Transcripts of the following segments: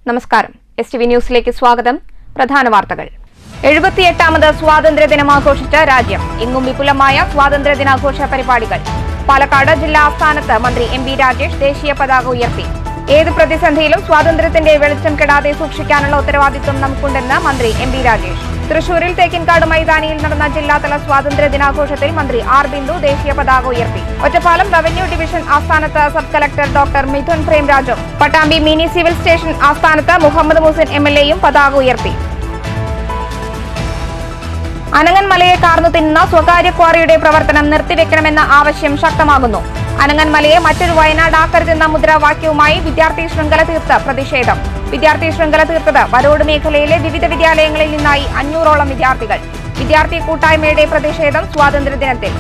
നമസ്കാരം S T V ന്യൂസിലേക്ക് സ്വാഗതം പ്രധാന വാർത്തകൾ എഴുപത്തിയെട്ടാമത് സ്വാതന്ത്ര്യ ദിനം ആഘോഷിച്ച രാജ്യം എങ്ങും വിപുലമായ സ്വാതന്ത്ര്യ ദിനാഘോഷ പരിപാടികൾ പാലക്കാട് ജില്ലാ ആസ്ഥാനത്ത് മന്ത്രി എം ബി രാജേഷ് ദേശീയ പതാക ഉയർത്തി ഏത് പ്രതിസന്ധിയിലും സ്വാതന്ത്ര്യത്തിന്റെ വെളിച്ചം കെടാതെ സൂക്ഷിക്കാനുള്ള ഉത്തരവാദിത്വം നമുക്കുണ്ടെന്ന് മന്ത്രി എം ബി രാജേഷ് തൃശൂരിൽ തേക്കിൻകാട് മൈതാനിയിൽ നടന്ന ജില്ലാതല സ്വാതന്ത്ര്യ ദിനാഘോഷത്തിൽ മന്ത്രി ആർ ബിന്ദു ദേശീയ പതാക ഉയർത്തി ഒറ്റപ്പാലം റവന്യൂ ഡിവിഷൻ ആസ്ഥാനത്ത് സബ് കളക്ടർ ഡോക്ടർ മിഥുൻ പ്രേംരാജും പട്ടാമ്പി മിനി സിവിൽ സ്റ്റേഷൻ ആസ്ഥാനത്ത് മുഹമ്മദ് മുസിൻ എം എൽ എയും പതാക ഉയർത്തി അനങ്ങൻ മലയെ കാർന്നു തിന്നുന്ന സ്വകാര്യ ക്വാറിയുടെ പ്രവർത്തനം നിർത്തിവെക്കണമെന്ന ആവശ്യം ശക്തമാകുന്നു അനങ്ങൻ മലയെ മറ്റൊരു വയനാടാക്കരുതെന്ന മുദ്രാവാക്യവുമായി വിദ്യാർത്ഥി ശൃംഖല തീർത്ത് പ്രതിഷേധം വിദ്യാർത്ഥി ശൃംഖല തീർത്തത് വരോട് മേഖലയിലെ വിവിധ വിദ്യാലയങ്ങളിൽ നിന്നായി അഞ്ഞൂറോളം വിദ്യാർത്ഥികൾ വിദ്യാർത്ഥി കൂട്ടായ്മയുടെ പ്രതിഷേധം സ്വാതന്ത്ര്യദിനത്തിൽ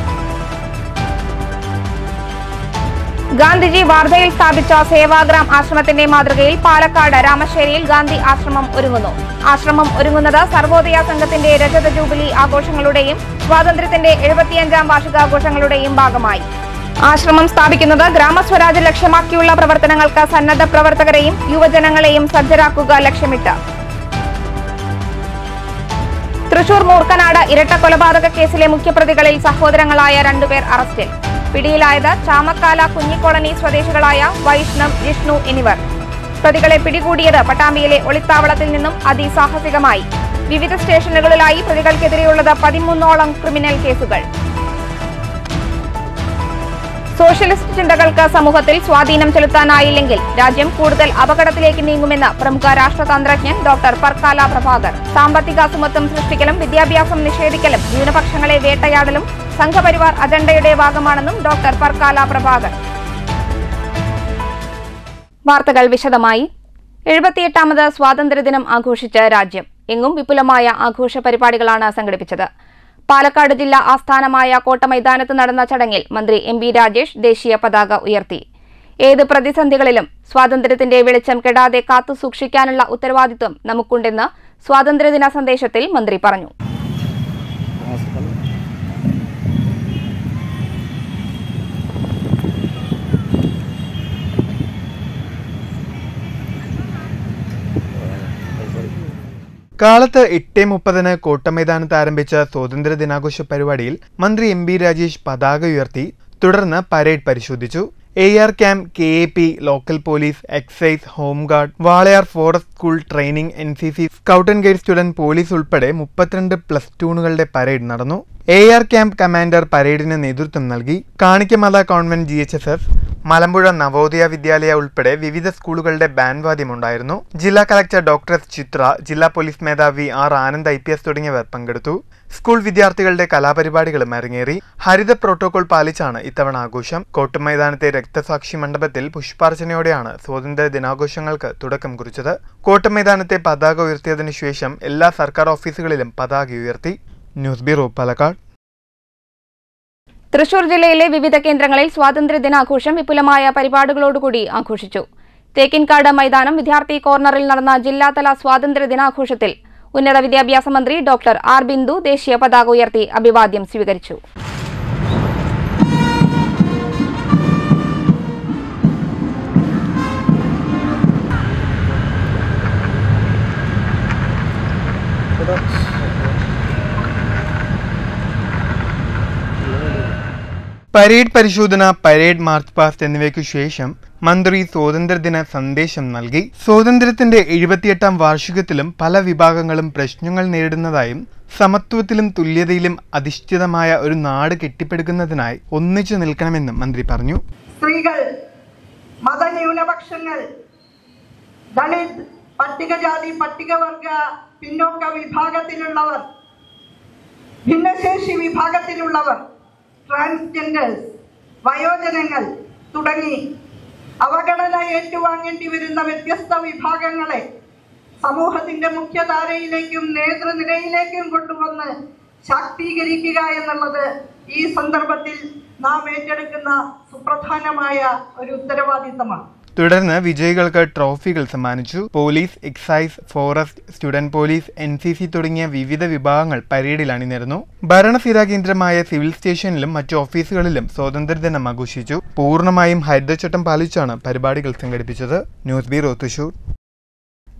ഗാന്ധിജി വാർധയിൽ സ്ഥാപിച്ച സേവാഗ്രാം ആശ്രമത്തിന്റെ മാതൃകയിൽ പാലക്കാട് രാമശ്ശേരിയിൽ ഗാന്ധി ആശ്രമം ഒരുങ്ങുന്നു ആശ്രമം ഒരുങ്ങുന്നത് സർവോദയ സംഘത്തിന്റെ രജത ജൂബിലി ആഘോഷങ്ങളുടെയും സ്വാതന്ത്ര്യത്തിന്റെ എഴുപത്തിയഞ്ചാം വാർഷികാഘോഷങ്ങളുടെയും ഭാഗമായി ആശ്രമം സ്ഥാപിക്കുന്നത് ഗ്രാമസ്വരാജ് ലക്ഷ്യമാക്കിയുള്ള പ്രവർത്തനങ്ങൾക്ക് സന്നദ്ധ പ്രവർത്തകരെയും യുവജനങ്ങളെയും സജ്ജരാക്കുക ലക്ഷ്യമിട്ട് തൃശൂർ മൂർക്കനാട് ഇരട്ട കൊലപാതക കേസിലെ മുഖ്യപ്രതികളിൽ സഹോദരങ്ങളായ രണ്ടുപേർ അറസ്റ്റിൽ പിടിയിലായത് ചാമക്കാല കുഞ്ഞിക്കോളനി സ്വദേശികളായ വൈഷ്ണവ് ജിഷ്ണു എന്നിവർ പ്രതികളെ പിടികൂടിയത് പട്ടാമ്പിയിലെ ഒളിത്താവളത്തിൽ നിന്നും അതിസാഹസികമായി വിവിധ സ്റ്റേഷനുകളിലായി പ്രതികൾക്കെതിരെയുള്ളത് പതിമൂന്നോളം ക്രിമിനൽ കേസുകൾ സോഷ്യലിസ്റ്റ് ചിന്തകൾക്ക് സമൂഹത്തിൽ സ്വാധീനം ചെലുത്താനായില്ലെങ്കിൽ രാജ്യം കൂടുതൽ അപകടത്തിലേക്ക് നീങ്ങുമെന്ന് പ്രമുഖ രാഷ്ട്രതന്ത്രജ്ഞൻ ഡോക്ടർ പർക്കാല പ്രഭാകർ സാമ്പത്തിക അസമത്വം സൃഷ്ടിക്കലും വിദ്യാഭ്യാസം നിഷേധിക്കലും ന്യൂനപക്ഷങ്ങളെ വേട്ടയാടലും സംഘപരിവാർ അജണ്ടയുടെ ഭാഗമാണെന്നും ഡോക്ടർ പർക്കാല പ്രഭാകർ വാർത്തകൾ വിശദമായി എഴുപത്തിയെട്ടാമത് സ്വാതന്ത്ര്യദിനം ആഘോഷിച്ച് രാജ്യം എങ്ങും വിപുലമായ ആഘോഷ പരിപാടികളാണ് സംഘടിപ്പിച്ചത് പാലക്കാട് ജില്ലാ ആസ്ഥാനമായ കോട്ടമൈതാനത്ത് നടന്ന ചടങ്ങിൽ മന്ത്രി എം ബി രാജേഷ് ദേശീയ പതാക ഉയർത്തി ഏത് പ്രതിസന്ധികളിലും സ്വാതന്ത്ര്യത്തിന്റെ വെളിച്ചം കെടാതെ കാത്തു സൂക്ഷിക്കാനുള്ള ഉത്തരവാദിത്വം നമുക്കുണ്ടെന്ന് സ്വാതന്ത്ര്യദിന സന്ദേശത്തിൽ മന്ത്രി പറഞ്ഞു കാലത്ത് എട്ട് മുപ്പതിന് കോട്ടമൈതാനത്ത് ആരംഭിച്ച സ്വാതന്ത്ര്യ ദിനാഘോഷ പരിപാടിയിൽ മന്ത്രി എം ബി രാജേഷ് പതാക ഉയർത്തി തുടർന്ന് പരേഡ് പരിശോധിച്ചു A R camp K A P local police excise home guard Walayar forest school training N C C scout and guide student police ഉൾപ്പെടെ മുപ്പത്തിരണ്ട് പ്ലസ് ടൂണുകളുടെ പരേഡ് നടന്നു എ ആർ ക്യാമ്പ് കമാൻഡർ പരേഡിന് നേതൃത്വം നൽകി Kanikkamala convent G H S S Malampuzha Navodaya Vidyalaya ഉൾപ്പെടെ വിവിധ സ്കൂളുകളുടെ ബാൻഡ് വാദ്യമുണ്ടായിരുന്നു ജില്ലാ കളക്ടർ ഡോക്ടർ എസ് ചിത്ര ജില്ലാ പോലീസ് മേധാവി R Anand I P S തുടങ്ങിയവർ പങ്കെടുത്തു സ്കൂൾ വിദ്യാർത്ഥികളുടെ കലാപരിപാടികളും അരങ്ങേറി ഹരിത പ്രോട്ടോകോൾ പാലിച്ചാണ് ഇത്തവണ ആഘോഷം കോട്ടുമൈതാനത്തെ രക്തസാക്ഷി മണ്ഡപത്തിൽ പുഷ്പാർച്ചനയോടെയാണ് സ്വാതന്ത്ര്യ ദിനാഘോഷങ്ങൾക്ക് തുടക്കം കുറിച്ചത് കോട്ടുമൈതാനത്തെ പതാക ഉയർത്തിയതിനു ശേഷം എല്ലാ സർക്കാർ ഓഫീസുകളിലും പതാക ഉയർത്തി ന്യൂസ് ബ്യൂറോ പാലക്കാട് തൃശൂർ ജില്ലയിലെ വിവിധ കേന്ദ്രങ്ങളിൽ സ്വാതന്ത്ര്യ ദിനാഘോഷം വിപുലമായ പരിപാടികളോടുകൂടി ആഘോഷിച്ചു തേക്കിൻകാട് മൈതാനം വിദ്യാർത്ഥി കോർണറിൽ നടന്ന ജില്ലാതല സ്വാതന്ത്ര്യ ദിനാഘോഷത്തിൽ ഉന്നത വിദ്യാഭ്യാസ മന്ത്രി ഡോക്ടർ ആർ ബിന്ദു ദേശീയ പതാക ഉയർത്തി അഭിവാദ്യം സ്വീകരിച്ചു പരേഡ് പരിശോധന പരേഡ് മാർച്ച് പാസ്റ്റ് എന്നിവയ്ക്കു ശേഷം മന്ത്രി സ്വാതന്ത്ര്യദിന സന്ദേശം നൽകി സ്വാതന്ത്ര്യത്തിന്റെ എഴുപത്തിയെട്ടാം വാർഷികത്തിലും പല വിഭാഗങ്ങളും പ്രശ്നങ്ങൾ നേരിടുന്നതായും സമത്വത്തിലും തുല്യതയിലും അധിഷ്ഠിതമായ ഒരു നാട് കെട്ടിപ്പടുക്കുന്നതിനായി ഒന്നിച്ചു നിൽക്കണമെന്നും മന്ത്രി പറഞ്ഞു സ്ത്രീകൾ മതന്യൂനപക്ഷങ്ങൾ ദളിത് പട്ടികജാതി പട്ടികവർഗ പിന്നോക്ക വിഭാഗത്തിലുള്ളവർ ഭിന്നശേഷി വിഭാഗത്തിലുള്ളവർ ട്രാൻസ്ജെൻഡേഴ്സ് വയോജനങ്ങൾ തുടങ്ങി അവഗണന ഏറ്റുവാങ്ങേണ്ടി വരുന്ന വ്യത്യസ്ത വിഭാഗങ്ങളെ സമൂഹത്തിന്റെ മുഖ്യധാരയിലേക്കും നേതൃനിരയിലേക്കും കൊണ്ടുവന്ന് ശാക്തീകരിക്കുക എന്നുള്ളത് ഈ സന്ദർഭത്തിൽ നാം ഏറ്റെടുക്കുന്ന സുപ്രധാനമായ ഒരു ഉത്തരവാദിത്തമാണ് തുടർന്ന് വിജയികൾക്ക് ട്രോഫികൾ സമ്മാനിച്ചു police excise forest student police N C C തുടങ്ങിയ വിവിധ വിഭാഗങ്ങൾ പരേഡിൽ അണിനിരന്നു ഭരണസ്ഥിര കേന്ദ്രമായ സിവിൽ സ്റ്റേഷനിലും മറ്റു ഓഫീസുകളിലും സ്വാതന്ത്ര്യദിനം ആഘോഷിച്ചു പൂർണ്ണമായും ഹരിതചട്ടം പാലിച്ചാണ് പരിപാടികൾ സംഘടിപ്പിച്ചത് news bureau Thrissur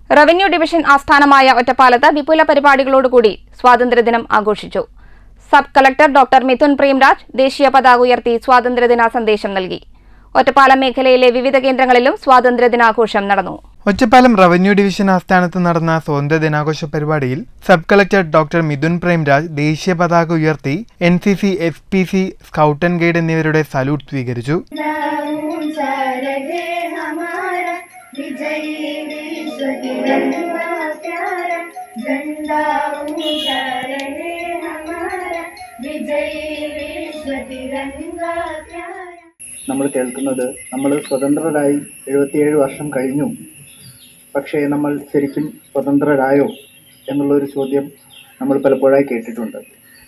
revenue division ആസ്ഥാനമായ ഒറ്റപ്പാലത്ത് വിപുല പരിപാടികളോടുകൂടി സ്വാതന്ത്ര്യദിനം ആഘോഷിച്ചു sub collector doctor Mithun Premraj ദേശീയ പതാക ഉയർത്തി സ്വാതന്ത്ര്യദിന സന്ദേശം നൽകി ഒറ്റപ്പാലം മേഖലയിലെ വിവിധ കേന്ദ്രങ്ങളിലും സ്വാതന്ത്ര്യദിനാഘോഷം നടന്നു ഒറ്റപ്പാലം റവന്യൂ ഡിവിഷൻ ആസ്ഥാനത്ത് നടന്ന സ്വാതന്ത്ര്യ ദിനാഘോഷ പരിപാടിയിൽ sub collector doctor Mithun Premraj ദേശീയ പതാക ഉയർത്തി N C C S P C scout and guide എന്നിവരുടെ സല്യൂട്ട് സ്വീകരിച്ചു ऊंचा रहे हमारा विजयी विश्व तिरंगा प्यारा झंडा ऊंचा रहे हमारा विजयी विश्व तिरंगा प्यारा നമ്മൾ കേൾക്കുന്നത് നമ്മൾ സ്വതന്ത്രരായി എഴുപത്തിയേഴ് വർഷം കഴിഞ്ഞു പക്ഷേ നമ്മൾ ശരിക്കും സ്വതന്ത്രരായോ എന്നുള്ളൊരു ചോദ്യം നമ്മൾ പലപ്പോഴായി കേട്ടിട്ടുണ്ട്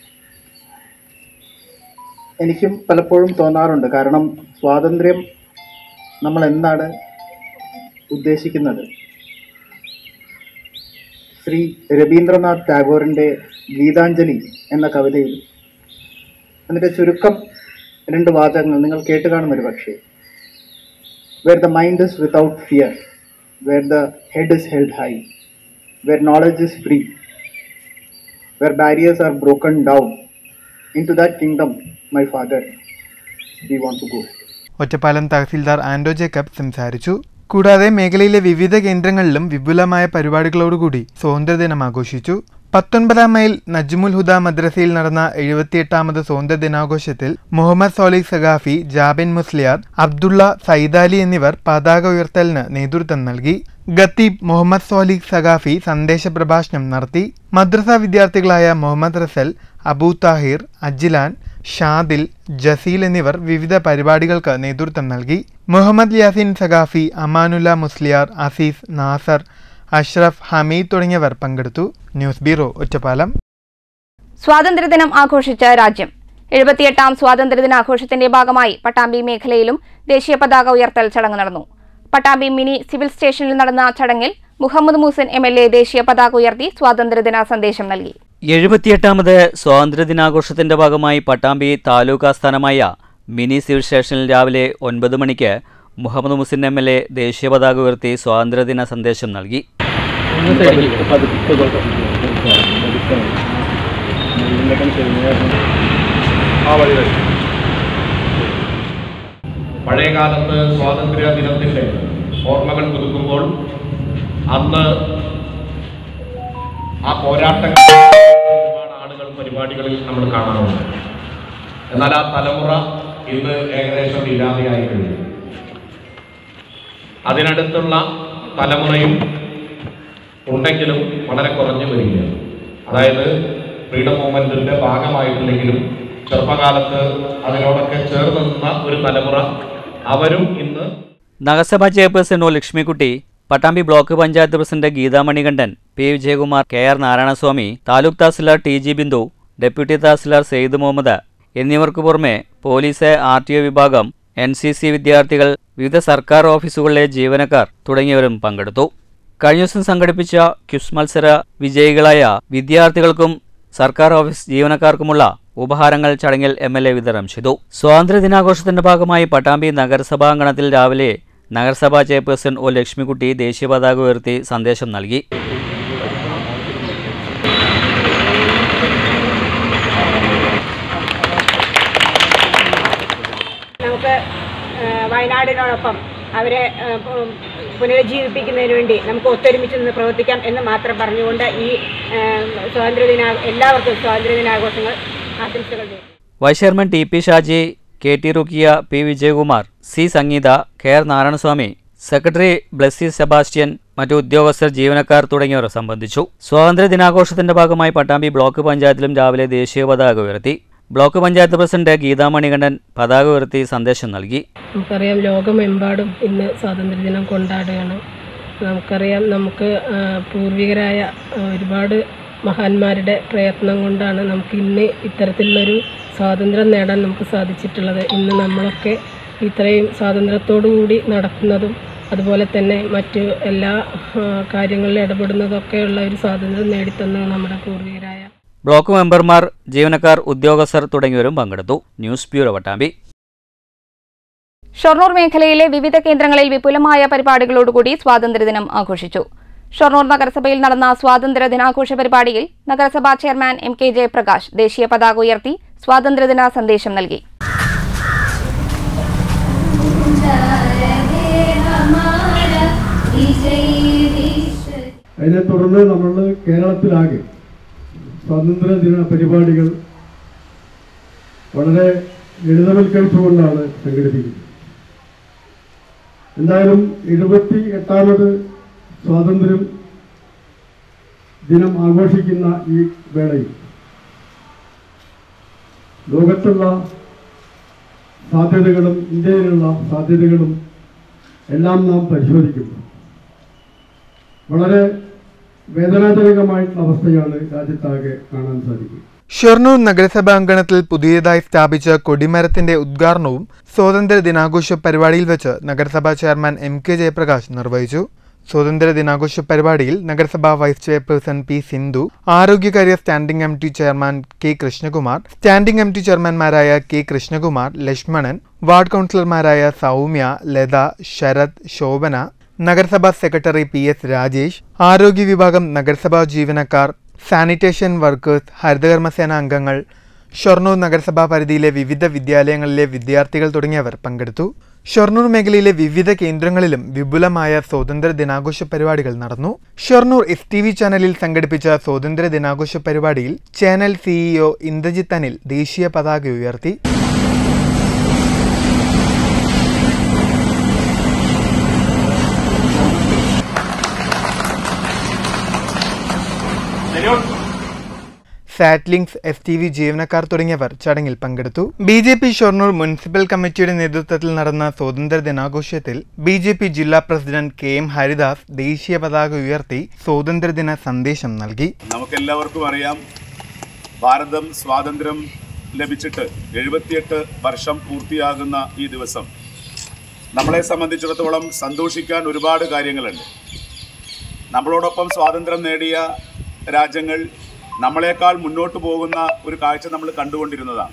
എനിക്കും പലപ്പോഴും തോന്നാറുണ്ട് കാരണം സ്വാതന്ത്ര്യം നമ്മൾ എന്താണ് ഉദ്ദേശിക്കുന്നത് ശ്രീ രവീന്ദ്രനാഥ് ടാഗോറിൻ്റെ ഗീതാഞ്ജലി എന്ന കവിതയിൽ അതിൻ്റെ ചുരുക്കം രണ്ട് വാചകങ്ങൾ നിങ്ങൾ കേട്ട് കാണുമൊരു പക്ഷേ where the mind is without fear where the head is held high where knowledge is free where barriers are broken down into that kingdom my father we want to go Ottapalam tahsildar Ando Jacob സംസാരിച്ചു കൂടാതെ മേഖലയിലെ വിവിധ കേന്ദ്രങ്ങളിലും വിപുലമായ പരിപാടികളോടുകൂടി സ്വാതന്ത്ര്യദിനം ആഘോഷിച്ചു പത്തൊൻപതാം mile Najmul ഹുദ മദ്രസയിൽ നടന്ന എഴുപത്തിയെട്ടാമത് സ്വാതന്ത്ര്യ ദിനാഘോഷത്തിൽ മുഹമ്മദ് സോലിഹ് സഖാഫി ജാബിൻ മുസ്ലിയാർ അബ്ദുള്ള സൈദാലി എന്നിവർ പതാക ഉയർത്തലിന് നേതൃത്വം നൽകി ഖത്തീബ് മുഹമ്മദ് സോലിഹ് സഖാഫി സന്ദേശ പ്രഭാഷണം നടത്തി മദ്രസ വിദ്യാർത്ഥികളായ മുഹമ്മദ് റസൽ അബൂ താഹിർ അജ്ലാൻ ഷാദിൽ ജസീൽ എന്നിവർ വിവിധ പരിപാടികൾക്ക് നേതൃത്വം നൽകി മുഹമ്മദ് യാസിൻ സഖാഫി അമാനുല്ല മുസ്ലിയാർ അസീസ് നാസർ അഷ്റഫ് ഹമീദ് തുടങ്ങിയവർ പങ്കെടുത്തു ന്യൂസ് ബ്യൂറോ ഒറ്റപ്പാലം സ്വാതന്ത്ര്യദിനം ആഘോഷിച്ച രാജ്യം എഴുപത്തിയെട്ടാം സ്വാതന്ത്ര്യദിനാഘോഷത്തിന്റെ ഭാഗമായി പട്ടാമ്പി മേഖലയിലും ദേശീയ പതാക ഉയർത്തൽ ചടങ്ങ് നടന്നു പട്ടാമ്പി മിനി സിവിൽ സ്റ്റേഷനിൽ നടന്ന ചടങ്ങിൽ Muhammad Moosan M L A ദേശീയ പതാക ഉയർത്തി സ്വാതന്ത്ര്യദിന സന്ദേശം നൽകി എഴുപത്തിയെട്ടാമത് സ്വാതന്ത്ര്യദിനാഘോഷത്തിന്റെ ഭാഗമായി പട്ടാമ്പി താലൂക്ക് ആസ്ഥാനമായ മിനി സിവിൽ സ്റ്റേഷനിൽ രാവിലെ ഒൻപത് മണിക്ക് Muhammad Muhsin M L A ദേശീയ പതാക ഉയർത്തി സ്വാതന്ത്ര്യദിന സന്ദേശം നൽകി പഴയകാലത്ത് സ്വാതന്ത്ര്യ ദിനത്തിൻ്റെ ഓർമ്മകൾ പുതുക്കുമ്പോൾ അന്ന് ആ പോരാട്ടങ്ങൾ ഒരുപാട് ആളുകൾ പരിപാടികളിൽ നമ്മൾ കാണാറുണ്ട് എന്നാൽ ആ തലമുറ ഇന്ന് ഏകദേശം ഇല്ലാതെയായി കഴിഞ്ഞു അതിനടുത്തുള്ള തലമുറയും ഉണ്ടെങ്കിലും വളരെ കുറഞ്ഞു വരികയാണ് അതായത് ഫ്രീഡം മൂവ്മെന്റിന്റെ ഭാഗമായിട്ടില്ലെങ്കിലും ചെറുപ്പകാലത്ത് അതിനോടൊക്കെ ചേർന്ന് നിന്ന ഒരു തലമുറ അവരും ഇന്ന് നഗരസഭാ chairperson O Lakshmikutty Pattambi block panchayat president Geetha Manikandan P Vijayakumar K R Narayanaswamy taluk tahsildar T G Bindu deputy tahsildar Syed Muhammad എന്നിവർക്ക് പുറമെ പോലീസ് ആർ ടി ഒ വിഭാഗം എൻ സി സി വിദ്യാർത്ഥികൾ വിവിധ സർക്കാർ ഓഫീസുകളിലെ ജീവനക്കാർ തുടങ്ങിയവരും പങ്കെടുത്തു കഴിഞ്ഞ ദിവസം സംഘടിപ്പിച്ച ക്യുസ് മത്സര വിജയികളായ വിദ്യാർത്ഥികൾക്കും സർക്കാർ ഓഫീസ് ജീവനക്കാർക്കുമുള്ള ഉപഹാരങ്ങൾ ചടങ്ങിൽ എം എൽ എ വിതരണം ചെയ്തു സ്വാതന്ത്ര്യ ദിനാഘോഷത്തിന്റെ ഭാഗമായി പട്ടാമ്പി നഗരസഭാംഗണത്തിൽ രാവിലെ നഗരസഭാ ചെയർപേഴ്സൺ ഒ ലക്ഷ്മിക്കുട്ടി ദേശീയ പതാക ഉയർത്തി സന്ദേശം നൽകി നമുക്ക് ആ, വയനാടിനോടൊപ്പം അവരെ ആ, പു- പുനരുജ്ജീവിപ്പിക്കുന്നതിന് വേണ്ടി നമുക്ക് ഒത്തൊരുമിച്ച് നിന്ന് പ്രവർത്തിക്കാം എന്ന് മാത്രം പറഞ്ഞുകൊണ്ട് ഈ ആ, സ്വാതന്ത്ര്യദിന എല്ലാവർക്കും സ്വാതന്ത്ര്യദിനാഘോഷങ്ങൾ ആശംസകൾ നേരുന്നു vice chairman T P Shaji K T Rukkiya P Vijayakumar C Sangeetha K R Narayanaswamy secretary Blessy Sebastian മറ്റു ഉദ്യോഗസ്ഥർ ജീവനക്കാർ തുടങ്ങിയവർ സംബന്ധിച്ചു സ്വാതന്ത്ര്യ ദിനാഘോഷത്തിന്റെ ഭാഗമായി പട്ടാമ്പി ബ്ലോക്ക് പഞ്ചായത്തിലും രാവിലെ ദേശീയ പതാക ഉയർത്തി ബ്ലോക്ക് പഞ്ചായത്ത് പ്രസിഡന്റ് ഗീതാ മണികണ്ഠൻ പതാക ഉയർത്തി സന്ദേശം നൽകി നമുക്കറിയാം ലോകമെമ്പാടും ഇന്ന് സ്വാതന്ത്ര്യദിനം കൊണ്ടാടുകയാണ് നമുക്കറിയാം നമുക്ക് ആ, പൂർവികരായ ആ, ഒരുപാട് മഹാന്മാരുടെ പ്രയത്നം കൊണ്ടാണ് നമുക്ക് ഇന്ന് ഇത്തരത്തിലുള്ളൊരു സ്വാതന്ത്ര്യം നേടാൻ നമുക്ക് സാധിച്ചിട്ടുള്ളത് ഇന്ന് നമ്മളൊക്കെ ഇത്രയും സ്വാതന്ത്ര്യത്തോടു കൂടി നടക്കുന്നതും അതുപോലെ തന്നെ മറ്റ് എല്ലാ ആ, കാര്യങ്ങളിലും ഇടപെടുന്നതൊക്കെയുള്ള ഒരു സ്വാതന്ത്ര്യം നേടിത്തന്നത് നമ്മുടെ പൂർവികരായ ബ്ലോക്ക് മെമ്പർമാർ ജീവനക്കാർ ഉദ്യോഗസ്ഥർ തുടങ്ങിയവരും പങ്കെടുത്തു ന്യൂസ് ബ്യൂറോ പട്ടാമ്പി ഷൊർണൂർ മേഖലയിലെ വിവിധ കേന്ദ്രങ്ങളിൽ വിപുലമായ പരിപാടികളോടുകൂടി സ്വാതന്ത്ര്യദിനം ആഘോഷിച്ചു ഷൊർണൂർ നഗരസഭയിൽ നടന്ന സ്വാതന്ത്ര്യ ദിനാഘോഷ പരിപാടിയിൽ നഗരസഭാ ചെയർമാൻ എം കെ ജയപ്രകാശ് ദേശീയ പതാക ഉയർത്തി സ്വാതന്ത്ര്യദിന സന്ദേശം നൽകി അതിനെ തുടർന്ന് നമ്മൾ കേരളത്തിലാകെ സ്വാതന്ത്ര്യ ദിന പരിപാടികൾ വളരെ ലളിതവൽക്കരിച്ചുകൊണ്ടാണ് സംഘടിപ്പിക്കുന്നത് എന്തായാലും എഴുപത്തി എട്ടാമത് സ്വാതന്ത്ര്യം ദിനം ആഘോഷിക്കുന്ന ഈ വേളയിൽ ലോകത്തുള്ള സാധ്യതകളും ഇന്ത്യയിലുള്ള സാധ്യതകളും എല്ലാം നാം പരിശോധിക്കുന്നു വളരെ വേദനാജനകമായിട്ടുള്ള അവസ്ഥയാണ് രാജ്യത്താകെ കാണാൻ സാധിക്കുക ഷൊർണൂർ നഗരസഭാ അങ്കണത്തിൽ പുതിയതായി സ്ഥാപിച്ച കൊടിമരത്തിന്റെ ഉദ്ഘാടനവും സ്വാതന്ത്ര്യ ദിനാഘോഷ പരിപാടിയിൽ വെച്ച് നഗരസഭാ ചെയർമാൻ എം കെ ജയപ്രകാശ് നിർവഹിച്ചു സ്വാതന്ത്ര്യ ദിനാഘോഷ പരിപാടിയിൽ നഗരസഭാ വൈസ് ചെയർപേഴ്സൺ പി സിന്ധു ആരോഗ്യകാര്യ standing committee chairman K Krishnakumar standing committee ചെയർമാൻമാരായ കെ കൃഷ്ണകുമാർ ലക്ഷ്മണൻ വാർഡ് കൗൺസിലർമാരായ സൗമ്യ ലത ശരത് ശോഭന നഗരസഭാ സെക്രട്ടറി പി എസ് രാജേഷ് ആരോഗ്യ വിഭാഗം നഗരസഭാ ജീവനക്കാർ സാനിറ്റേഷൻ വർക്കേഴ്സ് ഹരിതകർമ്മസേന അംഗങ്ങൾ ഷൊർണൂർ നഗരസഭാ പരിധിയിലെ വിവിധ വിദ്യാലയങ്ങളിലെ വിദ്യാർത്ഥികൾ തുടങ്ങിയവർ പങ്കെടുത്തു ഷൊർണൂർ മേഖലയിലെ വിവിധ കേന്ദ്രങ്ങളിലും വിപുലമായ സ്വാതന്ത്ര്യ ദിനാഘോഷ പരിപാടികൾ നടന്നു ഷൊർണൂർ എസ് ടി വി ചാനലിൽ സംഘടിപ്പിച്ച സ്വാതന്ത്ര്യ ദിനാഘോഷ പരിപാടിയിൽ ചാനൽ സിഇഒ ഇന്ദ്രജിത്ത് അനിൽ ദേശീയ പതാക ഉയർത്തി സാറ്റ്ലിങ്സ് എസ് ടി വി ജീവനക്കാർ തുടങ്ങിയവർ ചടങ്ങിൽ പങ്കെടുത്തു B J P Shoranur municipal കമ്മിറ്റിയുടെ നേതൃത്വത്തിൽ നടന്ന സ്വാതന്ത്ര്യ ദിനാഘോഷത്തിൽ ബി ജെ പി ജില്ലാ പ്രസിഡന്റ് കെ എം ഹരിദാസ് ദേശീയ പതാക ഉയർത്തി സ്വാതന്ത്ര്യദിന സന്ദേശം നൽകി നമുക്കെല്ലാവർക്കും അറിയാം ഭാരതം സ്വാതന്ത്ര്യം ലഭിച്ചിട്ട് എഴുപത്തിയെട്ട് വർഷം പൂർത്തിയാകുന്ന ഈ ദിവസം നമ്മളെ സംബന്ധിച്ചിടത്തോളം സന്തോഷിക്കാൻ ഒരുപാട് കാര്യങ്ങളുണ്ട് നമ്മളോടൊപ്പം സ്വാതന്ത്ര്യം നേടിയ രാജ്യങ്ങൾ നമ്മളെക്കാൾ മുന്നോട്ട് പോകുന്ന ഒരു കാഴ്ച നമ്മൾ കണ്ടുകൊണ്ടിരുന്നതാണ്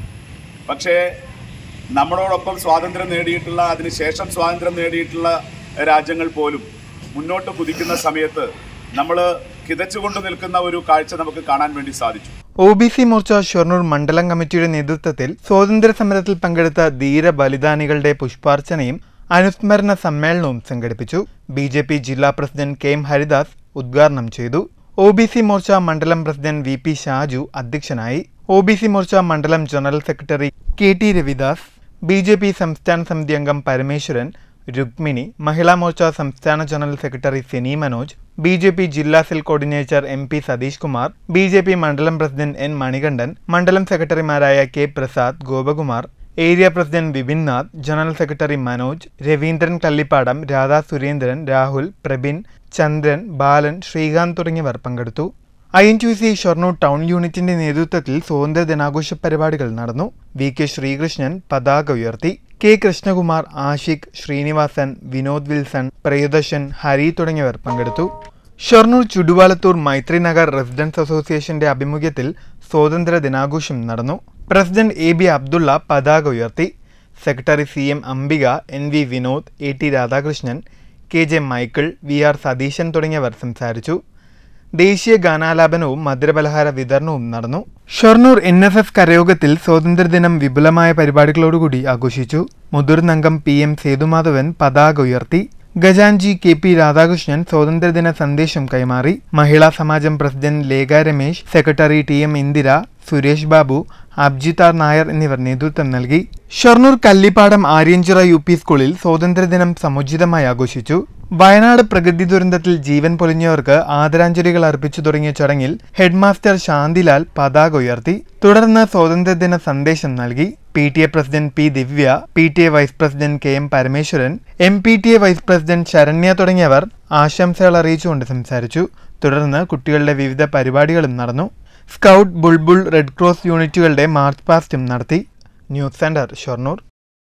പക്ഷേ നമ്മളോടൊപ്പം സ്വാതന്ത്ര്യം നേടിയിട്ടുള്ള അതിനുശേഷം സ്വാതന്ത്ര്യം നേടിയിട്ടുള്ള രാജ്യങ്ങൾ പോലും മുന്നോട്ട് കുതിക്കുന്ന സമയത്ത് നമ്മൾ കിതച്ചുകൊണ്ട് നിൽക്കുന്ന ഒരു കാഴ്ച നമുക്ക് കാണാൻ വേണ്ടി സാധിച്ചു O B C Morcha Shoranur മണ്ഡലം കമ്മിറ്റിയുടെ നേതൃത്വത്തിൽ സ്വാതന്ത്ര്യ സമരത്തിൽ പങ്കെടുത്ത ധീര ബലിദാനികളുടെ പുഷ്പാർച്ചനയും അനുസ്മരണ സമ്മേളനവും സംഘടിപ്പിച്ചു ബി ജെ പി ജില്ലാ പ്രസിഡന്റ് കെ എം ഹരിദാസ് ഉദ്ഘാടനം ചെയ്തു ഒ ബി സി മോർച്ച മണ്ഡലം പ്രസിഡന്റ് വി പി ഷാജു അധ്യക്ഷനായി ഒ ബി സി മോർച്ച മണ്ഡലം general secretary K T Ravidas B J P സംസ്ഥാന സമിതി അംഗം പരമേശ്വരൻ രുക്മിണി മഹിളാ മോർച്ച സംസ്ഥാന general secretary Seni Manoj B J P ജില്ലാ cell coordinator M P Satheesh Kumar B J P മണ്ഡലം പ്രസിഡന്റ് എൻ മണികണ്ഠൻ മണ്ഡലം സെക്രട്ടറിമാരായ K Prasad Gopakumar area president Vipin Nath general secretary Manoj Raveendran Kallipadam Radha Surendran Rahul Prabin Chandran Balan Sreekanth തുടങ്ങിയവർ പങ്കെടുത്തു I N T C Shoranur town യൂണിറ്റിന്റെ നേതൃത്വത്തിൽ സ്വാതന്ത്ര്യ ദിനാഘോഷ പരിപാടികൾ നടന്നു വി കെ ശ്രീകൃഷ്ണൻ പതാക ഉയർത്തി കെ കൃഷ്ണകുമാർ ആഷിഖ് ശ്രീനിവാസൻ വിനോദ് വിൽസൺ പ്രിയദർശൻ ഹരി തുടങ്ങിയവർ പങ്കെടുത്തു ഷൊർണൂർ ചുടുവാലത്തൂർ മൈത്രി നഗർ റെസിഡൻസ് അസോസിയേഷന്റെ ആഭിമുഖ്യത്തിൽ സ്വാതന്ത്ര്യ ദിനാഘോഷം നടന്നു പ്രസിഡന്റ് എ ബി അബ്ദുള്ള പതാക ഉയർത്തി secretary C M Ambika N V Vinod A T Radhakrishnan K J Michael V R Satheesan തുടങ്ങിയവർ സംസാരിച്ചു ദേശീയ ഗാനാലാപനവും മധുരപലഹാര വിതരണവും നടന്നു ഷൊർണൂർ എൻ എസ് എസ് കരയോഗത്തിൽ സ്വാതന്ത്ര്യദിനം വിപുലമായ പരിപാടികളോടുകൂടി ആഘോഷിച്ചു മുതിർന്നംഗം പി എം സേതുമാധവൻ പതാക ഉയർത്തി ഗജാൻജി കെ പി രാധാകൃഷ്ണൻ സ്വാതന്ത്ര്യദിന സന്ദേശം കൈമാറി Mahila Samajam president Lekha Ramesh secretary T M Indira Suresh Babu അബ്ജിത്താർ നായർ എന്നിവർ നേതൃത്വം നൽകി ഷൊർണൂർ കല്ലിപ്പാടം ആര്യഞ്ചിറ യു പി സ്കൂളിൽ സ്വാതന്ത്ര്യദിനം സമുചിതമായി ആഘോഷിച്ചു വയനാട് പ്രകൃതി ദുരന്തത്തിൽ ജീവൻ പൊലിഞ്ഞവർക്ക് ആദരാഞ്ജലികൾ അർപ്പിച്ചു തുടങ്ങിയ ചടങ്ങിൽ ഹെഡ്മാസ്റ്റർ ശാന്തിലാൽ പതാക ഉയർത്തി തുടർന്ന് സ്വാതന്ത്ര്യദിന സന്ദേശം നൽകി P T A president P Divya P T A vice president K M Parameswaran M P T A vice president Saranya തുടങ്ങിയവർ ആശംസകൾ അറിയിച്ചുകൊണ്ട് സംസാരിച്ചു തുടർന്ന് കുട്ടികളുടെ വിവിധ പരിപാടികളും നടന്നു സ്കൗട്ട് ബുൾബുൾ റെഡ് ക്രോസ് യൂണിറ്റുകളുടെ മാർച്ച് പാസ്റ്റും നടത്തി ന്യൂസ് സെന്റർ ഷൊർണൂർ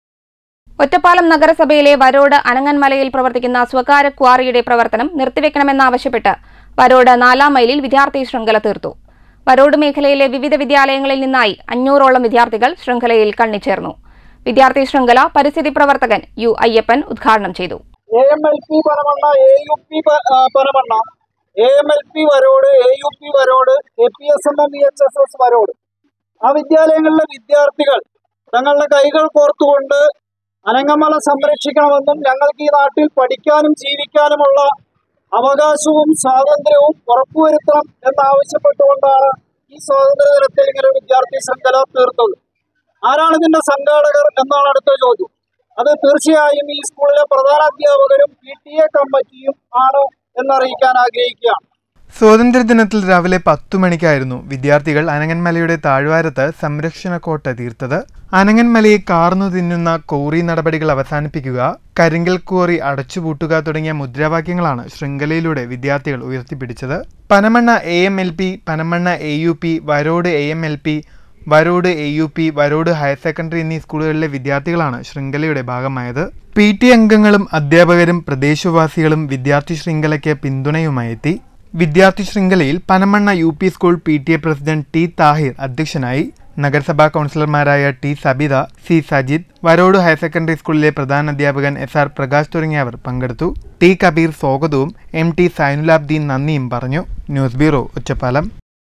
ഒറ്റപ്പാലം നഗരസഭയിലെ വരോട് അനങ്ങൻമലയിൽ പ്രവർത്തിക്കുന്ന സ്വകാര്യ ക്വാറിയുടെ പ്രവർത്തനം നിർത്തിവെക്കണമെന്നാവശ്യപ്പെട്ട് വരോട് നാലാം മൈലിൽ വിദ്യാർത്ഥി ശൃംഖല തീർത്തു വരോട് മേഖലയിലെ വിവിധ വിദ്യാലയങ്ങളിൽ നിന്നായി അഞ്ഞൂറോളം വിദ്യാർത്ഥികൾ ശൃംഖലയിൽ കണ്ണിച്ചേർന്നു വിദ്യാർത്ഥി ശൃംഖല പരിസ്ഥിതി പ്രവർത്തകൻ യു അയ്യപ്പൻ ഉദ്ഘാടനം ചെയ്തു A M L P Panamanna A U P Panamanna A M L P Varode A U P Varode A P S M M E H S S Varode ആ വിദ്യാലയങ്ങളിലെ വിദ്യാർത്ഥികൾ തങ്ങളുടെ കൈകൾ കോർത്തുകൊണ്ട് അനങ്ങമല സംരക്ഷിക്കണമെന്നും ഞങ്ങൾക്ക് ഈ നാട്ടിൽ പഠിക്കാനും ജീവിക്കാനുമുള്ള അവകാശവും സ്വാതന്ത്ര്യവും ഉറപ്പുവരുത്തണം എന്നാവശ്യപ്പെട്ടുകൊണ്ടാണ് ഈ സ്വാതന്ത്ര്യ ദിനത്തിൽ ഇങ്ങനെ ഒരു വിദ്യാർത്ഥി ശൃംഖല തീർത്തത് ആരാണ് ഇതിന്റെ സംഘാടകർ എന്നാണ് അടുത്ത ചോദ്യം അത് തീർച്ചയായും ഈ സ്കൂളിലെ പ്രധാനാധ്യാപകരും പി ടി എ കമ്മിറ്റിയും ആണ് എന്നറിയിക്കാൻ ആഗ്രഹിക്കുകയാണ് സ്വാതന്ത്ര്യദിനത്തിൽ രാവിലെ പത്തു മണിക്കായിരുന്നു വിദ്യാർത്ഥികൾ അനങ്ങന്മലയുടെ താഴ്വാരത്ത് സംരക്ഷണ കോട്ട തീർത്തത് അനങ്ങന്മലയെ കാർന്നു തിന്നുന്ന കോറി നടപടികൾ അവസാനിപ്പിക്കുക കരിങ്കൽ കോറി അടച്ചുപൂട്ടുക തുടങ്ങിയ മുദ്രാവാക്യങ്ങളാണ് ശൃംഖലയിലൂടെ വിദ്യാർത്ഥികൾ ഉയർത്തിപ്പിടിച്ചത് Panamanna A M L P Panamanna A U P Varode A M L P Varode A U P Varode higher secondary എന്നീ സ്കൂളുകളിലെ വിദ്യാർത്ഥികളാണ് ശൃംഖലയുടെ ഭാഗമായത് പി ടി അംഗങ്ങളും അധ്യാപകരും പ്രദേശവാസികളും വിദ്യാർത്ഥി ശൃംഖലയ്ക്ക് പിന്തുണയുമായി എത്തി വിദ്യാർത്ഥി ശൃംഖലയിൽ Panamanna U P school P T A president T Thahir അധ്യക്ഷനായി നഗരസഭാ കൗൺസിലർമാരായ T Sabitha C Sajith Varode higher secondary സ്കൂളിലെ പ്രധാന അധ്യാപകൻ എസ് ആർ പ്രകാശ് തുടങ്ങിയവർ പങ്കെടുത്തു ടി കബീർ സ്വാഗതവും എം ടി സൈനുലാബ്ദീൻ നന്ദിയും പറഞ്ഞു ന്യൂസ് ബ്യൂറോ ഒറ്റപ്പാലം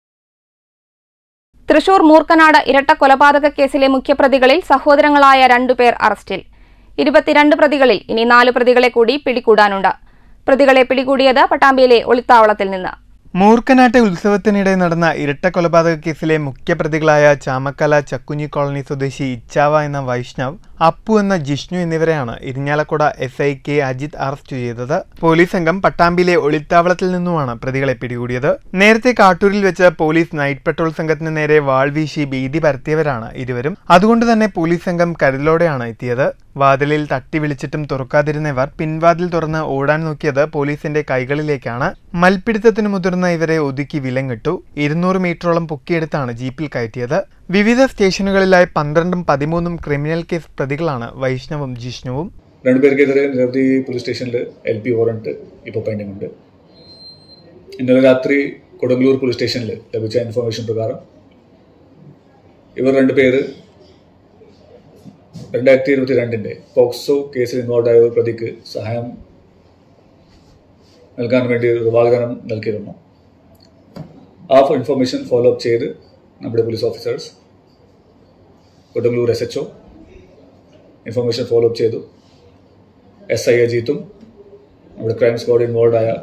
തൃശൂർ മൂർക്കനാട് ഇരട്ട കൊലപാതക കേസിലെ മുഖ്യപ്രതികളിൽ സഹോദരങ്ങളായ രണ്ടുപേർ അറസ്റ്റിൽ ഇരുപത്തിരണ്ട് പ്രതികളിൽ ഇനി നാല് പ്രതികളെ കൂടി പിടികൂടാനുണ്ട് പ്രതികളെ പിടികൂടിയത് പട്ടാമ്പിയിലെ ഒളിത്താവളത്തിൽ നിന്ന് മൂർക്കനാട്ടെ ഉത്സവത്തിനിടെ നടന്ന ഇരട്ട കൊലപാതക കേസിലെ മുഖ്യപ്രതികളായ ചാമക്കല ചക്കുഞ്ഞി കോളനി സ്വദേശി ഇച്ചാവ എന്ന വൈഷ്ണവ് അപ്പു എന്ന ജിഷ്ണു എന്നിവരെയാണ് Irinjalakuda S I K Ajith arrest ചെയ്തത് പോലീസ് സംഘം പട്ടാമ്പിയിലെ ഒളിത്താവളത്തിൽ നിന്നുമാണ് പ്രതികളെ പിടികൂടിയത് നേരത്തെ കാട്ടൂരിൽ വെച്ച് പോലീസ് നൈറ്റ് പെട്രോൾ സംഘത്തിന് നേരെ വാൾ വീശി ഭീതി പരത്തിയവരാണ് ഇരുവരും അതുകൊണ്ട് തന്നെ പോലീസ് സംഘം കരുതലോടെയാണ് എത്തിയത് വാതിലിൽ തട്ടി വിളിച്ചിട്ടും തുറക്കാതിരുന്നവർ പിൻവാതിൽ തുറന്ന് ഓടാൻ നോക്കിയത് പോലീസിന്റെ കൈകളിലേക്കാണ് മൽപ്പിടുത്തത്തിന് മുതിർന്ന ഇവരെ ഒതുക്കി വിലങ്ങിട്ടു ഇരുന്നൂറ് മീറ്ററോളം പൊക്കിയെടുത്താണ് ജീപ്പിൽ കയറ്റിയത് വിവിധ സ്റ്റേഷനുകളിലായി പന്ത്രണ്ടും പതിമൂന്നും ക്രിമിനൽ കേസ് പ്രതികളാണ് വൈഷ്ണവും ജിഷ്ണുവും രണ്ടുപേർക്കെതിരെ നിരവധി പോലീസ് സ്റ്റേഷനിൽ എൽ പി വാറണ്ട് ഇപ്പോൾ പെൻഡിംഗ് ഉണ്ട് ഇന്നലെ രാത്രി കൊടുങ്ങല്ലൂർ പോലീസ് സ്റ്റേഷനിൽ ലഭിച്ച ഇൻഫർമേഷൻ പ്രകാരം ഇവർ രണ്ടുപേര് രണ്ടായിരത്തി ഇരുപത്തി രണ്ടിൻ്റെ പോക്സോ കേസിൽ ഇൻവോൾവ് ആയ ഒരു പ്രതിക്ക് സഹായം നൽകാൻ വേണ്ടി ഒരു വാഗ്ദാനം നൽകിയിരുന്നു ആ ഇൻഫർമേഷൻ ഫോളോ അപ്പ് ചെയ്ത് നമ്മുടെ police officers Kodungallur S H O information follow up ചെയ്തു എസ് ഐ അജീത്തും നമ്മുടെ ക്രൈം സ്ക്വാഡ് ഇൻവോൾവ് ആയ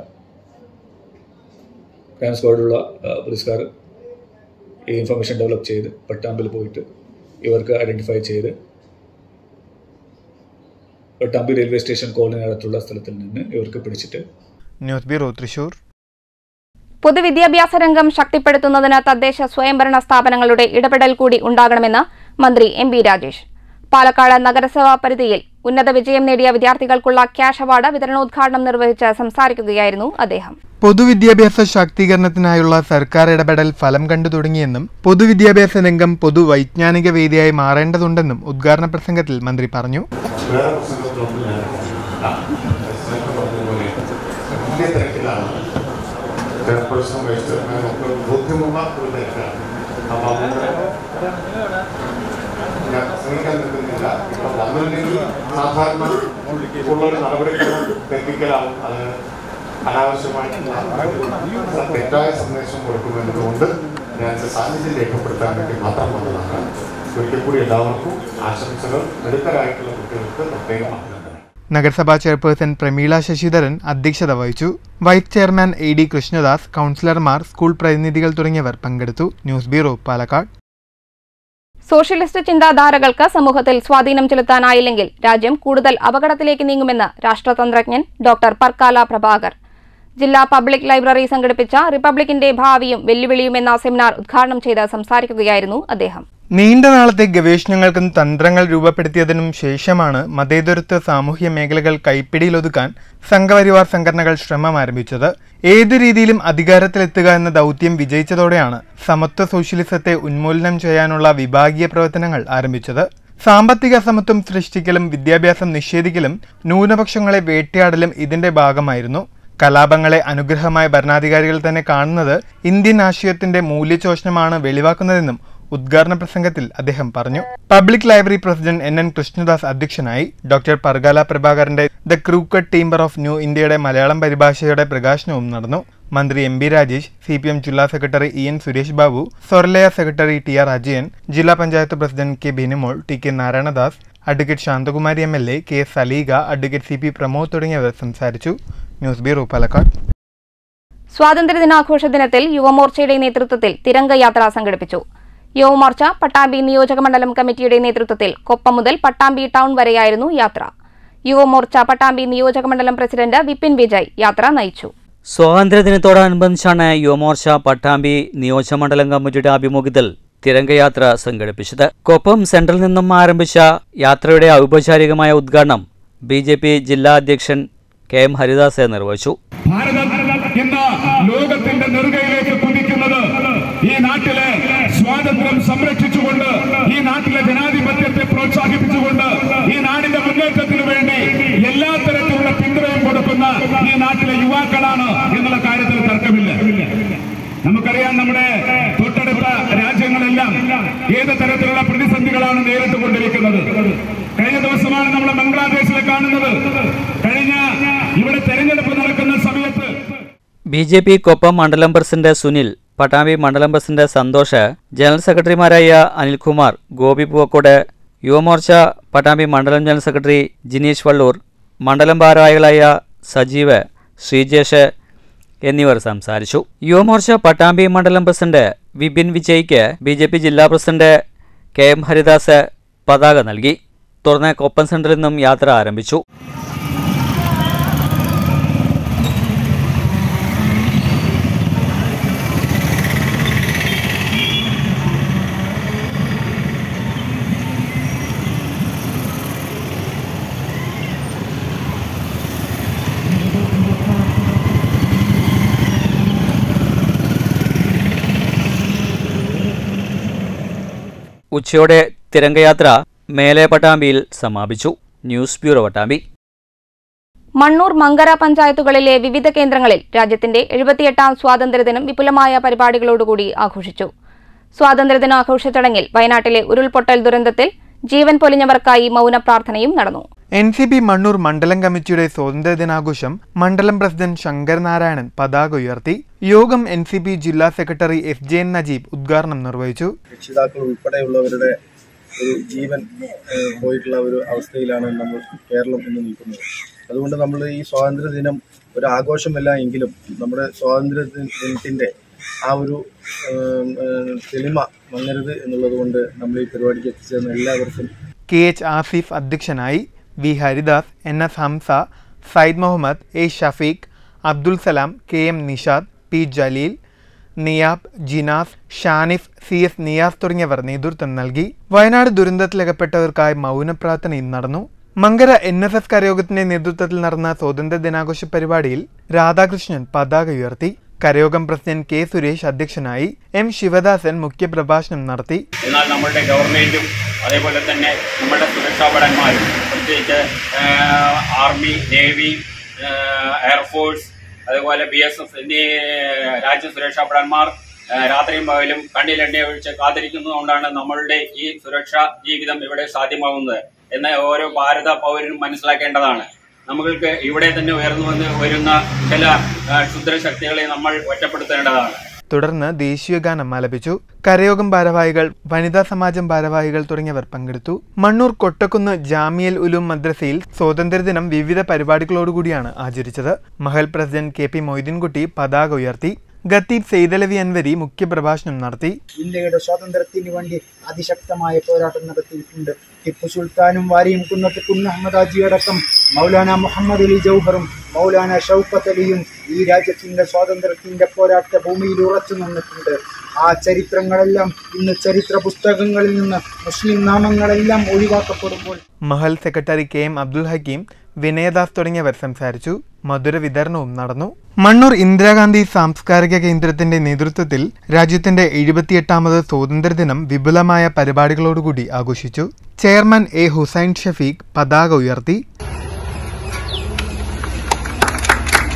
ക്രൈം സ്ക്വാഡിലുള്ള പോലീസുകാർ ഈ ഇൻഫർമേഷൻ ഡെവലപ്പ് ചെയ്ത് പട്ടാമ്പിൽ പോയിട്ട് ഇവർക്ക് ഐഡൻറ്റിഫൈ ചെയ്ത് പട്ടാമ്പി റെയിൽവേ സ്റ്റേഷൻ കോളനിനകത്തുള്ള സ്ഥലത്തിൽ നിന്ന് ഇവർക്ക് പിടിച്ചിട്ട് ന്യൂസ് ബ്യൂറോ തൃശൂർ പൊതുവിദ്യാഭ്യാസ രംഗം ശക്തിപ്പെടുത്തുന്നതിന് തദ്ദേശ സ്വയംഭരണ സ്ഥാപനങ്ങളുടെ ഇടപെടൽ കൂടി ഉണ്ടാകണമെന്ന് മന്ത്രി എം ബി രാജേഷ് പാലക്കാട് നഗരസഭാ പരിധിയിൽ ഉന്നത വിജയം നേടിയ വിദ്യാർത്ഥികൾക്കുള്ള ക്യാഷ് അവാർഡ് വിതരണോദ്ഘാടനം നിർവഹിച്ച് സംസാരിക്കുകയായിരുന്നു അദ്ദേഹം പൊതുവിദ്യാഭ്യാസ ശാക്തീകരണത്തിനായുള്ള സർക്കാർ ഇടപെടൽ ഫലം കണ്ടു തുടങ്ങിയെന്നും പൊതുവിദ്യാഭ്യാസ രംഗം പൊതുവൈജ്ഞാനിക വേദിയായി മാറേണ്ടതുണ്ടെന്നും ഉദ്ഘാടന പ്രസംഗത്തിൽ മന്ത്രി പറഞ്ഞു വേറെ പ്രശ്നങ്ങളൊന്നും ഞാൻ ആ, നേരത്തെ പറഞ്ഞതുപോലെ വലിയ തിരക്കിലാണ് ചെയർപേഴ്സൺ വൈസ് ചെയർമാൻ ഒക്കെ ബോധ്യമുള്ള ഒരു തിരക്കാണ് അപ്പം അതുകൊണ്ട് ഞാൻ ശ്രമിക്കാൻ നിൽക്കുന്നില്ല ഇവിടെ വന്നില്ലെങ്കിൽ സാധാരണ ഉള്ള ഒരു നടപടിക്രമം തെറ്റിക്കലാവും അത് അനാവശ്യമായിട്ടുള്ള തെറ്റായ സന്ദേശം കൊടുക്കുമെന്നതുകൊണ്ട് ഞാൻ സാന്നിധ്യം രേഖപ്പെടുത്താൻ വേണ്ടി മാത്രം വന്നതാണ് ഒരിക്കൽ കൂടി എല്ലാവർക്കും ആശംസകൾ മിടുക്കരായിട്ടുള്ള കുട്ടികൾക്ക് പ്രത്യേകം അഭിനന്ദനം നഗരസഭാ ചെയർപേഴ്സൺ പ്രമീള ശശിധരൻ അധ്യക്ഷത വഹിച്ചു vice chairman A D Krishnadas കൗൺസിലർമാർ സ്കൂൾ പ്രതിനിധികൾ തുടങ്ങിയവർ പങ്കെടുത്തു ന്യൂസ് ബ്യൂറോ പാലക്കാട് സോഷ്യലിസ്റ്റ് ചിന്താധാരകൾക്ക് സമൂഹത്തിൽ സ്വാധീനം ചെലുത്താനായില്ലെങ്കിൽ രാജ്യം കൂടുതൽ അപകടത്തിലേക്ക് നീങ്ങുമെന്ന് രാഷ്ട്രതന്ത്രജ്ഞൻ ഡോക്ടർ പർക്കാല പ്രഭാകർ ജില്ലാ പബ്ലിക് ലൈബ്രറി സംഘടിപ്പിച്ച റിപ്പബ്ലിക്കിന്റെ ഭാവിയും വെല്ലുവിളിയും എന്ന സെമിനാർ ഉദ്ഘാടനം ചെയ്ത് സംസാരിക്കുകയായിരുന്നു അദ്ദേഹം നീണ്ട നാളത്തെ ഗവേഷണങ്ങൾക്കും തന്ത്രങ്ങൾ രൂപപ്പെടുത്തിയതിനും ശേഷമാണ് മതേതരത്വ സാമൂഹ്യ മേഖലകൾ കൈപ്പിടിയിലൊതുക്കാൻ സംഘപരിവാർ സംഘടനകൾ ശ്രമം ആരംഭിച്ചത് ഏതു രീതിയിലും അധികാരത്തിലെത്തുക എന്ന ദൗത്യം വിജയിച്ചതോടെയാണ് സമത്വ സോഷ്യലിസത്തെ ഉന്മൂലനം ചെയ്യാനുള്ള വിഭാഗീയ പ്രവർത്തനങ്ങൾ ആരംഭിച്ചത് സാമ്പത്തിക അസമത്വം സൃഷ്ടിക്കലും വിദ്യാഭ്യാസം നിഷേധിക്കലും ന്യൂനപക്ഷങ്ങളെ വേട്ടയാടലും ഇതിന്റെ ഭാഗമായിരുന്നു കലാപങ്ങളെ അനുഗ്രഹമായ ഭരണാധികാരികൾ തന്നെ കാണുന്നത് ഇന്ത്യൻ ആശയത്തിന്റെ മൂല്യചോഷണമാണ് വെളിവാക്കുന്നതെന്നും ഉദ്ഘാടന പ്രസംഗത്തിൽ അദ്ദേഹം പറഞ്ഞു public library president N N Krishnadas അധ്യക്ഷനായി ഡോക്ടർ പർഗാല പ്രഭാകരന്റെ the crooked timber of new ഇന്ത്യയുടെ മലയാളം പരിഭാഷയുടെ പ്രകാശനവും നടന്നു മന്ത്രി M B Rajesh C P M ജില്ലാ secretary E N Suresh Babu Swaralaya secretary T R Ajayan ജില്ലാ panchayat president K Binimol T K Narayanadas advocate Santhakumari M L A K S Saleega advocate C P Pramod തുടങ്ങിയവർ സംസാരിച്ചു ന്യൂസ് ബ്യൂറോ പാലക്കാട് സ്വാതന്ത്ര്യദിനാഘോഷ ദിനത്തിൽ യുവമോർച്ചയുടെ നേതൃത്വത്തിൽ തിരംഗ യാത്ര സംഘടിപ്പിച്ചു യുവമോർച്ച പട്ടാമ്പി നിയോജകമണ്ഡലം കമ്മിറ്റിയുടെ നേതൃത്വത്തിൽ കൊപ്പം മുതൽ പട്ടാമ്പി ടൗൺ വരെയായിരുന്നു യാത്ര യുവമോർച്ച പട്ടാമ്പി നിയോജകമണ്ഡലം പ്രസിഡന്റ് വിപിൻ വിജയ് യാത്ര നയിച്ചു സ്വാതന്ത്ര്യദിനത്തോടനുബന്ധിച്ചാണ് യുവമോർച്ച പട്ടാമ്പി നിയോജകമണ്ഡലം കമ്മിറ്റിയുടെ ആഭിമുഖ്യത്തിൽ തിരംഗയാത്ര സംഘടിപ്പിച്ചത് കൊപ്പം സെൻട്രൽ നിന്നും ആരംഭിച്ച യാത്രയുടെ ഔപചാരികമായ ഉദ്ഘാടനം ബി ജെ പി ജില്ലാ അധ്യക്ഷൻ കെ എം ഹരിദാസ് നിർവഹിച്ചു ഭാരതം ഇന്ന് ലോകത്തിന്റെ നെറുകയിലേക്ക് കുതിക്കുന്നത് ഈ നാട്ടിലെ സ്വാതന്ത്ര്യം സംരക്ഷിച്ചുകൊണ്ട് ഈ നാട്ടിലെ ജനാധിപത്യത്തെ പ്രോത്സാഹിപ്പിച്ചുകൊണ്ട് ഈ നാടിന്റെ മുന്നേറ്റത്തിന് വേണ്ടി എല്ലാ തരത്തിലുള്ള പിന്തുണയും കൊടുക്കുന്ന ഈ നാട്ടിലെ യുവാക്കളാണ് എന്നുള്ള കാര്യത്തിൽ തർക്കമില്ല നമുക്കറിയാം നമ്മുടെ തൊട്ടടുത്ത രാജ്യങ്ങളെല്ലാം ഏത് തരത്തിലുള്ള പ്രതിസന്ധികളാണ് നേരിട്ടുകൊണ്ടിരിക്കുന്നത് കഴിഞ്ഞ ദിവസമാണ് നമ്മൾ ബംഗ്ലാദേശിൽ കാണുന്നത് കഴിഞ്ഞ ഇവിടെ തെരഞ്ഞെടുപ്പ് നടക്കുന്ന സമയത്ത് ബി ജെ പി കൊപ്പം മണ്ഡലം പ്രസിഡന്റ് സുനിൽ പട്ടാമ്പി മണ്ഡലം പ്രസിഡന്റ് സന്തോഷ് ജനറൽ സെക്രട്ടറിമാരായ അനിൽകുമാർ ഗോപി പൂവക്കോട് യുവമോർച്ച പട്ടാമ്പി മണ്ഡലം ജനറൽ സെക്രട്ടറി ജിനീഷ് വള്ളൂർ മണ്ഡലം ഭാരവാഹികളായ സജീവ് ശ്രീജേഷ് എന്നിവർ സംസാരിച്ചു യുവമോർച്ച പട്ടാമ്പി മണ്ഡലം പ്രസിഡന്റ് വിപിൻ വിജയ്ക്ക് ബി ജെ പി ജില്ലാ പ്രസിഡന്റ് കെ എം ഹരിദാസ് പതാക നൽകി തുടർന്ന് കൊപ്പം സെന്ററിൽ നിന്നും യാത്ര ആരംഭിച്ചു ഉച്ചയോടെ തിരംഗയാത്ര മേലെ പട്ടാമ്പിയിൽ സമാപിച്ചു ന്യൂസ് ബ്യൂറോ പട്ടാമ്പി മണ്ണൂർ മങ്കര പഞ്ചായത്തുകളിലെ വിവിധ കേന്ദ്രങ്ങളിൽ രാജ്യത്തിന്റെ എഴുപത്തിയെട്ടാം സ്വാതന്ത്ര്യദിനം വിപുലമായ പരിപാടികളോടുകൂടി ആഘോഷിച്ചു സ്വാതന്ത്ര്യദിനാഘോഷ ചടങ്ങിൽ വയനാട്ടിലെ ഉരുൾപൊട്ടൽ ദുരന്തത്തിൽ ജീവൻ പൊലിഞ്ഞവർക്കായി മൗന പ്രാർത്ഥനയും നടന്നു എൻ സി പി മണ്ണൂർ മണ്ഡലം കമ്മിറ്റിയുടെ സ്വാതന്ത്ര്യ ദിനാഘോഷം മണ്ഡലം പ്രസിഡന്റ് ശങ്കർ നാരായണൻ പതാക ഉയർത്തി യോഗം എൻ സി പി ജില്ലാ secretary S J N Najeeb ഉദ്ഘാടനം നിർവഹിച്ചു രക്ഷിതാക്കൾ ഉൾപ്പെടെയുള്ളവരുടെ ഒരു ജീവൻ ഏഹ്, പോയിട്ടുള്ള ഒരു അവസ്ഥയിലാണ് നമ്മൾ കേരളം ഇന്ന് നിൽക്കുന്നത് അതുകൊണ്ട് നമ്മൾ ഈ സ്വാതന്ത്ര്യ ദിനം ഒരു ആഘോഷമല്ല എങ്കിലും നമ്മുടെ സ്വാതന്ത്ര്യ ദി- ദിനത്തിൻ്റെ ആ ഒരു ഏഹ്, ഏഹ്, തെളിമ മങ്ങരുത് എന്നുള്ളത് കൊണ്ട് നമ്മൾ ഈ പരിപാടിക്ക് എത്തിച്ചേർന്ന എല്ലാവർക്കും കെ എച്ച് ആസിഫ് അധ്യക്ഷനായി V Haridas N S Hamza Sayyid Muhammad A Shafeeq Abdul Salam K M Nishad P Jaleel Niyab Jinas Shanif C S Niyas തുടങ്ങിയവർ നേതൃത്വം നൽകി വയനാട് ദുരന്തത്തിലകപ്പെട്ടവർക്കായി മൗനപ്രാർത്ഥനയും നടന്നു മങ്കര എൻ എസ് എസ് കരയോഗത്തിന്റെ നേതൃത്വത്തിൽ നടന്ന സ്വാതന്ത്ര്യ ദിനാഘോഷ പരിപാടിയിൽ രാധാകൃഷ്ണൻ പതാക ഉയർത്തി കരയോഗം പ്രസിഡന്റ് കെ സുരേഷ് അധ്യക്ഷനായി എം ശിവദാസൻ മുഖ്യപ്രഭാഷണം നടത്തി എന്നാൽ നമ്മളുടെ ഗവൺമെൻറ്റും അതേപോലെ തന്നെ നമ്മുടെ സുരക്ഷാഭടന്മാരും പ്രത്യേകിച്ച് ആർമി നേവി എയർഫോഴ്സ് അതുപോലെ ബി എസ് എഫ് എന്നീ രാജ്യ സുരക്ഷാഭടന്മാർ ആ, രാത്രിയും പകലും കണ്ണിലെണ്ണ ഒഴിച്ച് കാത്തിരിക്കുന്നതുകൊണ്ടാണ് നമ്മളുടെ ഈ സുരക്ഷാ ജീവിതം ഇവിടെ സാധ്യമാകുന്നത് എന്ന് ഓരോ ഭാരത പൗരനും മനസ്സിലാക്കേണ്ടതാണ് നമ്മൾക്ക് ഇവിടെ തന്നെ ഉയർന്നു വന്ന് വരുന്ന ചില ആ, ക്ഷുദ്രശക്തികളെ നമ്മൾ ഒറ്റപ്പെടുത്തേണ്ടതാണ് തുടർന്ന് ദേശീയഗാനം ആലപിച്ചു കരയോഗം ഭാരവാഹികൾ വനിതാ സമാജം ഭാരവാഹികൾ തുടങ്ങിയവർ പങ്കെടുത്തു മണ്ണൂർ കൊട്ടക്കുന്ന് ജാമിയൽ ഉലൂം മദ്രസയിൽ സ്വാതന്ത്ര്യദിനം വിവിധ പരിപാടികളോടുകൂടിയാണ് ആചരിച്ചത് മഹൽ പ്രസിഡന്റ് കെ പി മൊയ്തീൻകുട്ടി പതാക ഉയർത്തി ഖത്തീബ് സെയ്തലവി അൻവരി മുഖ്യപ്രഭാഷണം നടത്തി ഇന്ത്യയുടെ സ്വാതന്ത്ര്യത്തിന് വേണ്ടി അതിശക്തമായ പോരാട്ടം നടത്തിയിട്ടുണ്ട് ടിപ്പു സുൽത്താനും വാരിയും കുന്നത്ത് കുന്ന് അഹമ്മദ് ഹാജി അടക്കം മൗലാന മുഹമ്മദ് അലി ജൗഹറും മൗലാന ഷൗക്കത്ത് അലിയും ഈ രാജ്യത്തിന്റെ സ്വാതന്ത്ര്യത്തിന്റെ പോരാട്ട ഭൂമിയിൽ ഉറച്ചു നിന്നിട്ടുണ്ട് ആ ചരിത്രങ്ങളെല്ലാം ഇന്ന് ചരിത്ര പുസ്തകങ്ങളിൽ നിന്ന് മുസ്ലിം നാമങ്ങളെല്ലാം ഒഴിവാക്കപ്പെടുമ്പോൾ മഹൽ secretary K M Abdul Hakeem Vinayadas തുടങ്ങിയവർ സംസാരിച്ചു മധുര വിതരണവും നടന്നു മണ്ണൂർ ഇന്ദിരാഗാന്ധി സാംസ്കാരിക കേന്ദ്രത്തിന്റെ നേതൃത്വത്തിൽ രാജ്യത്തിന്റെ എഴുപത്തിയെട്ടാമത് സ്വാതന്ത്ര്യദിനം വിപുലമായ പരിപാടികളോടുകൂടി ആഘോഷിച്ചു ചെയർമാൻ എ ഹുസൈൻ ഷഫീഖ് പതാക ഉയർത്തി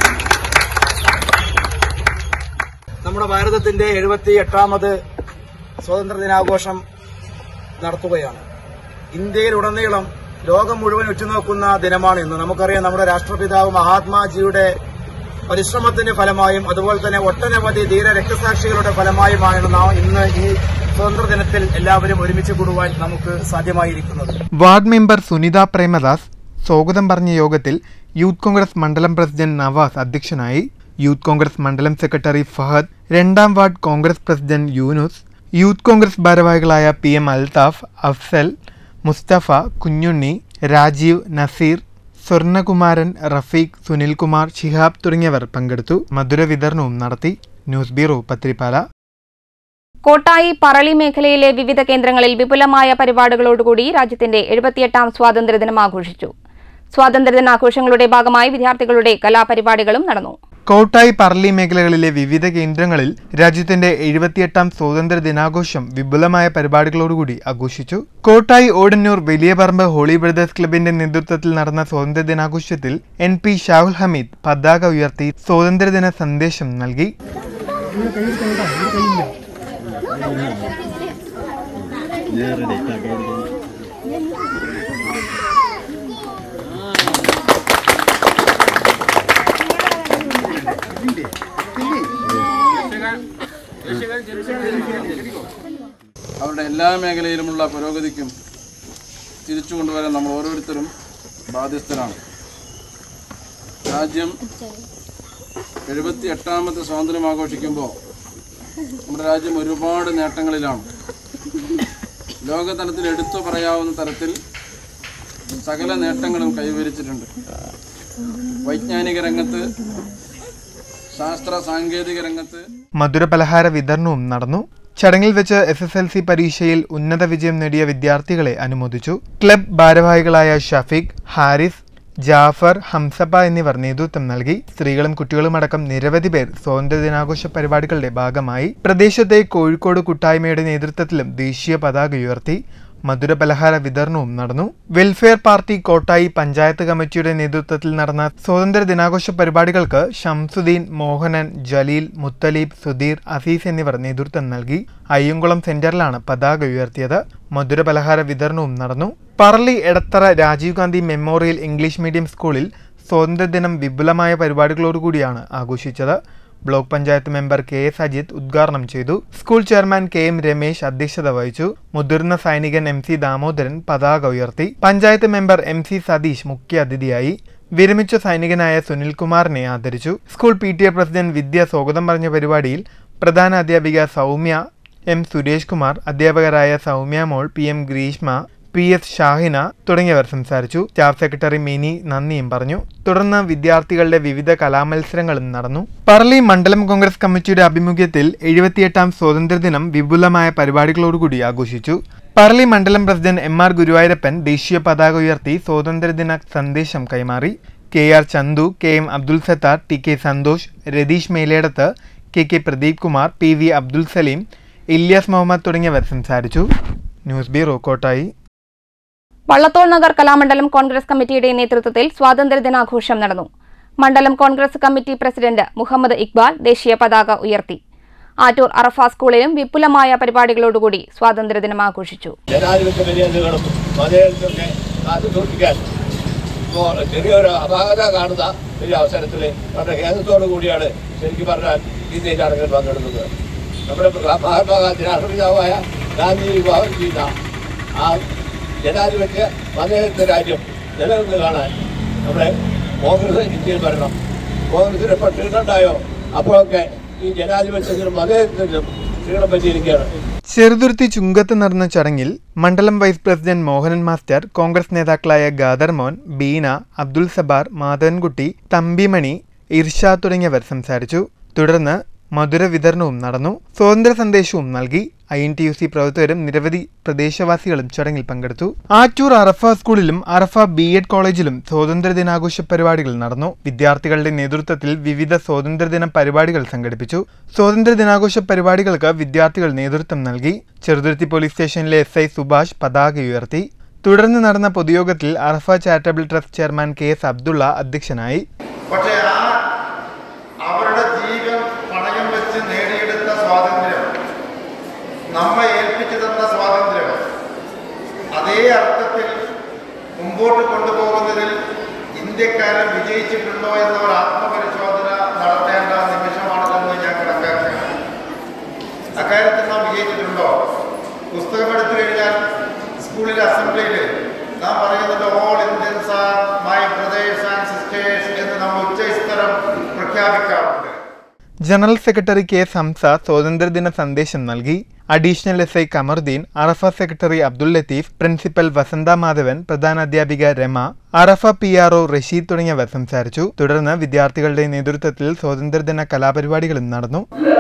നമ്മുടെ ഭാരതത്തിന്റെ എഴുപത്തി എട്ടാമത് സ്വാതന്ത്ര്യ ദിനാഘോഷം നടത്തുകയാണ് ഇന്ത്യയിലുടനീളം ലോകം മുഴുവൻ ഉറ്റുനോക്കുന്ന ദിനമാണ് ഇന്ന് നമുക്കറിയാം നമ്മുടെ രാഷ്ട്രപിതാവ് മഹാത്മാജിയുടെ പരിശ്രമത്തിന്റെ ഫലമായും അതുപോലെ തന്നെ ഒട്ടനവധി ധീര രക്തസാക്ഷികളുടെ ഫലമായുമാണ് നാം ഇന്ന് ഈ സ്വതന്ത്ര ദിനത്തിൽ എല്ലാവരും ഒരുമിച്ച് കൂടുവാൻ നമുക്ക് സാധ്യമായിരിക്കുന്നത് വാർഡ് മെമ്പർ സുനിത പ്രേമദാസ് സ്വാഗതം പറഞ്ഞ യോഗത്തിൽ യൂത്ത് കോൺഗ്രസ് മണ്ഡലം പ്രസിഡന്റ് നവാസ് അധ്യക്ഷനായി യൂത്ത് കോൺഗ്രസ് മണ്ഡലം സെക്രട്ടറി ഫഹദ് രണ്ടാം ward Congress president Yunus youth Congress ഭാരവാഹികളായ പി എം അൽതാഫ് അഫ്സൽ മുസ്തഫ കുഞ്ഞുണ്ണി രാജീവ് നസീർ സ്വർണകുമാരൻ റഫീഖ് സുനിൽകുമാർ ഷിഹാബ് തുടങ്ങിയവർ പങ്കെടുത്തു മധുര വിതരണവും നടത്തി ന്യൂസ് ബ്യൂറോ പത്രിപ്പാല കോട്ടായി പറളി മേഖലയിലെ വിവിധ കേന്ദ്രങ്ങളിൽ വിപുലമായ പരിപാടികളോടുകൂടി രാജ്യത്തിന്റെ എഴുപത്തിയെട്ടാം സ്വാതന്ത്ര്യദിനം ആഘോഷിച്ചു സ്വാതന്ത്ര്യദിനാഘോഷങ്ങളുടെ ഭാഗമായി വിദ്യാർത്ഥികളുടെ കലാപരിപാടികളും നടന്നു കോട്ടായി പറളി മേഖലകളിലെ വിവിധ കേന്ദ്രങ്ങളിൽ രാജ്യത്തിന്റെ എഴുപത്തിയെട്ടാം സ്വാതന്ത്ര്യ ദിനാഘോഷം വിപുലമായ പരിപാടികളോടുകൂടി ആഘോഷിച്ചു കോട്ടായി ഓടന്നൂർ വലിയ പറമ്പ് ഹോളി ബ്രദേഴ്സ് ക്ലബിന്റെ നേതൃത്വത്തിൽ നടന്ന സ്വാതന്ത്ര്യ ദിനാഘോഷത്തിൽ എൻ പി ഷാഹുൽ ഹമീദ് പതാക ഉയർത്തി സ്വാതന്ത്ര്യദിന സന്ദേശം നൽകി അവരുടെ എല്ലാ മേഖലയിലുമുള്ള പുരോഗതിക്കും തിരിച്ചു കൊണ്ടുവരാൻ നമ്മൾ ഓരോരുത്തരും ബാധ്യസ്ഥരാണ് രാജ്യം എഴുപത്തി എട്ടാമത്തെ സ്വാതന്ത്ര്യം ആഘോഷിക്കുമ്പോൾ നമ്മുടെ രാജ്യം ഒരുപാട് നേട്ടങ്ങളിലാണ് ലോകതലത്തിൽ എടുത്തു പറയാവുന്ന തരത്തിൽ സകല നേട്ടങ്ങളും കൈവരിച്ചിട്ടുണ്ട് വൈജ്ഞാനിക രംഗത്ത് ശാസ്ത്ര സാങ്കേതിക രംഗത്ത് മധുരപലഹാര വിതരണവും നടന്നു ചടങ്ങിൽ വെച്ച് എസ് എസ് എൽ സി പരീക്ഷയിൽ ഉന്നത വിജയം നേടിയ വിദ്യാർത്ഥികളെ അനുമോദിച്ചു ക്ലബ് ഭാരവാഹികളായ ഷഫീഖ് ഹാരിസ് ജാഫർ ഹംസപ്പ എന്നിവർ നേതൃത്വം നൽകി സ്ത്രീകളും കുട്ടികളും അടക്കം നിരവധി പേർ സ്വാതന്ത്ര്യദിനാഘോഷ പരിപാടികളുടെ ഭാഗമായി പ്രദേശത്തെ കോഴിക്കോട് കൂട്ടായ്മയുടെ നേതൃത്വത്തിലും ദേശീയ പതാക ഉയർത്തി മധുരപലഹാര വിതരണവും നടന്നു വെൽഫെയർ പാർട്ടി കോട്ടായി പഞ്ചായത്ത് കമ്മിറ്റിയുടെ നേതൃത്വത്തിൽ നടന്ന സ്വാതന്ത്ര്യ ദിനാഘോഷ പരിപാടികൾക്ക് ഷംസുദ്ദീൻ മോഹനൻ ജലീൽ മുത്തലീബ് സുധീർ അസീസ് എന്നിവർ നേതൃത്വം നൽകി അയ്യങ്കുളം സെന്ററിലാണ് പതാക ഉയർത്തിയത് മധുരപലഹാര വിതരണവും നടന്നു Parali Edathara Rajiv Gandhi memorial English medium സ്കൂളിൽ സ്വാതന്ത്ര്യദിനം വിപുലമായ പരിപാടികളോടുകൂടിയാണ് ആഘോഷിച്ചത് block panchayat member K S Ajith ഉദ്ഘാടനം ചെയ്തു school chairman K M Ramesh അധ്യക്ഷത വഹിച്ചു മുതിർന്ന സൈനികൻ എം സി ദാമോദരൻ പതാക ഉയർത്തി panchayat member M C Satheesh മുഖ്യ അതിഥിയായി വിരമിച്ച സൈനികനായ സുനിൽകുമാറിനെ ആദരിച്ചു school P T A president Vidya സ്വാഗതം പറഞ്ഞ പരിപാടിയിൽ പ്രധാന അധ്യാപിക സൗമ്യ എം സുരേഷ് കുമാർ അധ്യാപകരായ Soumya Mol P M Greeshma P S Shahina തുടങ്ങിയവർ സംസാരിച്ചു സ്റ്റാഫ് സെക്രട്ടറി മിനി നന്ദിയും പറഞ്ഞു തുടർന്ന് വിദ്യാർത്ഥികളുടെ വിവിധ കലാമത്സരങ്ങളും നടന്നു പറളി മണ്ഡലം കോൺഗ്രസ് കമ്മിറ്റിയുടെ ആഭിമുഖ്യത്തിൽ എഴുപത്തിയെട്ടാം സ്വാതന്ത്ര്യദിനം വിപുലമായ പരിപാടികളോടുകൂടി ആഘോഷിച്ചു പറളി മണ്ഡലം പ്രസിഡന്റ് എം ആർ ഗുരുവായൂരപ്പൻ ദേശീയ പതാക ഉയർത്തി സ്വാതന്ത്ര്യദിന സന്ദേശം കൈമാറി K R Chandu K M Abdul Sathar T K Santhosh Ratheesh Meledath K K Pradeep Kumar P V Abdul Saleem Ilyas Muhammad തുടങ്ങിയവർ സംസാരിച്ചു ന്യൂസ് ബ്യൂറോ കോട്ടായി വള്ളത്തോൾ നഗർ കലാമണ്ഡലം കോൺഗ്രസ് കമ്മിറ്റിയുടെ നേതൃത്വത്തിൽ സ്വാതന്ത്ര്യദിനാഘോഷം നടന്നു മണ്ഡലം കോൺഗ്രസ് കമ്മിറ്റി പ്രസിഡന്റ് മുഹമ്മദ് ഇക്ബാൽ ദേശീയ പതാക ഉയർത്തി ആറ്റൂർ അറഫ സ്കൂളിലും വിപുലമായ പരിപാടികളോടുകൂടി സ്വാതന്ത്ര്യദിനം ആഘോഷിച്ചു ജനാധിപത്യ മര്യാദകളും മതേതരത്വമൊക്കെ കാത്തു സൂക്ഷിക്കാൻ ഇപ്പോൾ ചെറിയൊരു അപാകത കാണുന്ന ഒരു അവസരത്തിൽ വളരെ ഖേദത്തോടു കൂടിയാണ് ശരിക്കും പറഞ്ഞാൽ ഈ ചടങ്ങിൽ പങ്കെടുക്കുന്നത് നമ്മുടെ മഹാത്മാഗാന്ധി രാഷ്ട്രപിതാവായ ഗാന്ധി വിഭാവനം ചെയ്ത ആ ജനാധിപത്യ മതേതര രാജ്യം നിലനിന്ന് കാണാൻ നമ്മുടെ കോൺഗ്രസ് ഇന്ത്യയിൽ വരണം കോൺഗ്രസിന് എപ്പോൾ ക്ഷീണമുണ്ടായോ അപ്പോഴൊക്കെ ഈ ജനാധിപത്യത്തിനും മതേതരത്തിനും ക്ഷീണം പറ്റിയിരിക്കുകയാണ് ചെറുതുരുത്തി ചുങ്കത്ത് നടന്ന ചടങ്ങിൽ മണ്ഡലം vice president Mohanan master Congress നേതാക്കളായ ഗാദർ മോൻ ബീന അബ്ദുൽ സബാർ മാധവൻകുട്ടി തമ്പിമണി ഇർഷാദ് തുടങ്ങിയവർ സംസാരിച്ചു തുടർന്ന് മധുര വിതരണവും നടന്നു സ്വാതന്ത്ര്യ സന്ദേശവും നൽകി I N T U C പ്രവർത്തകരും നിരവധി പ്രദേശവാസികളും ചടങ്ങിൽ പങ്കെടുത്തു ആറ്റൂർ അറഫ സ്കൂളിലും അറഫ ബി എഡ് കോളേജിലും സ്വാതന്ത്ര്യ ദിനാഘോഷ പരിപാടികൾ നടന്നു വിദ്യാർത്ഥികളുടെ നേതൃത്വത്തിൽ വിവിധ സ്വാതന്ത്ര്യദിന പരിപാടികൾ സംഘടിപ്പിച്ചു സ്വാതന്ത്ര്യ ദിനാഘോഷ പരിപാടികൾക്ക് വിദ്യാർത്ഥികൾ നേതൃത്വം നൽകി ചെറുതുരുത്തി പോലീസ് സ്റ്റേഷനിലെ എസ് ഐ സുഭാഷ് പതാക ഉയർത്തി തുടർന്ന് നടന്ന പൊതുയോഗത്തിൽ Arafa charitable trust chairman K S Abdulla അധ്യക്ഷനായി പക്ഷേ ആ അവരുടെ ജീവൻ പണയം വെച്ച് നേടിയെടുത്ത സ്വാതന്ത്ര്യം നമ്മെ മുമ്പോട്ട് കൊണ്ടുപോകുന്നതിൽ ഇന്ത്യക്കാരൻ വിജയിച്ചിട്ടുണ്ടോ എന്ന ഒരു ആത്മപരിശോധന നടത്തേണ്ട നിമിഷമാണിതെന്ന് ഞാൻ കണക്കാക്കുകയാണ് അക്കാര്യത്തിൽ നാം വിജയിച്ചിട്ടുണ്ടോ പുസ്തകം എടുത്തു കഴിഞ്ഞാൽ സ്കൂളിലെ അസംബ്ലിയിൽ നാം പറയുന്നത് all Indians are my brothers and sisters എന്ന് നമ്മൾ ഉച്ചസ്ഥലം പ്രഖ്യാപിക്കാറുണ്ട് ജനറൽ സെക്രട്ടറി കെ സംസ സ്വാതന്ത്ര്യദിന സന്ദേശം നൽകി additional S I Kamaruddeen Arafa secretary Abdul Latheef principal Vasantha Madhavan പ്രധാന അധ്യാപിക Rama Arafa P R O Rasheed തുടങ്ങിയവർ സംസാരിച്ചു തുടർന്ന് വിദ്യാർത്ഥികളുടെ നേതൃത്വത്തിൽ സ്വാതന്ത്ര്യദിന കലാപരിപാടികളും നടന്നു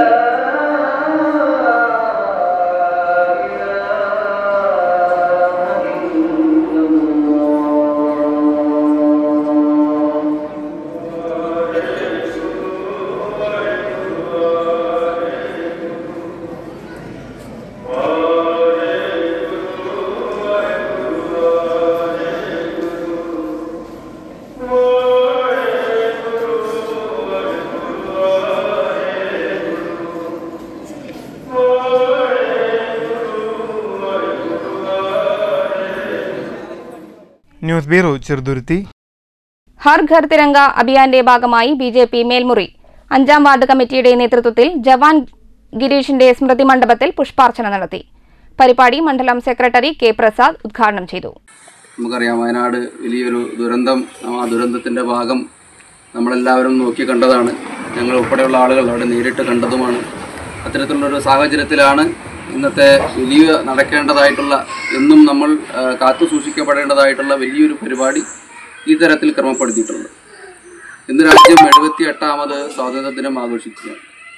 ന്യൂസ് ബ്യൂറോ ചെറുതുരുത്തി ഹർ ഘർ തിരങ്ക അഭിയാന്റെ ഭാഗമായി ബി ജെ പി മേൽമുറി അഞ്ചാം വാർഡ് കമ്മിറ്റിയുടെ നേതൃത്വത്തിൽ ജവാൻ ഗിരീഷിന്റെ സ്മൃതി മണ്ഡപത്തിൽ പുഷ്പാർച്ചന നടത്തി പരിപാടി മണ്ഡലം സെക്രട്ടറി കെ പ്രസാദ് ഉദ്ഘാടനം ചെയ്തു നമുക്കറിയാം വയനാട് വലിയൊരു ദുരന്തം ആ ദുരന്തത്തിൻ്റെ ഭാഗം നമ്മളെല്ലാവരും നോക്കി കണ്ടതാണ് ഞങ്ങൾ ഉൾപ്പെടെയുള്ള ആളുകൾ അവിടെ നേരിട്ട് കണ്ടതുമാണ് അത്തരത്തിലുള്ളൊരു സാഹചര്യത്തിലാണ് ഇന്നത്തെ വലിയ നടക്കേണ്ടതായിട്ടുള്ള എന്നും നമ്മൾ ആ, കാത്തു സൂക്ഷിക്കപ്പെടേണ്ടതായിട്ടുള്ള വലിയൊരു പരിപാടി ഈ തരത്തിൽ ക്രമപ്പെടുത്തിയിട്ടുള്ളത് ഇന്ന് രാജ്യം എഴുപത്തി എട്ടാമത് സ്വാതന്ത്ര്യ ദിനം ആഘോഷിക്കുകയാണ്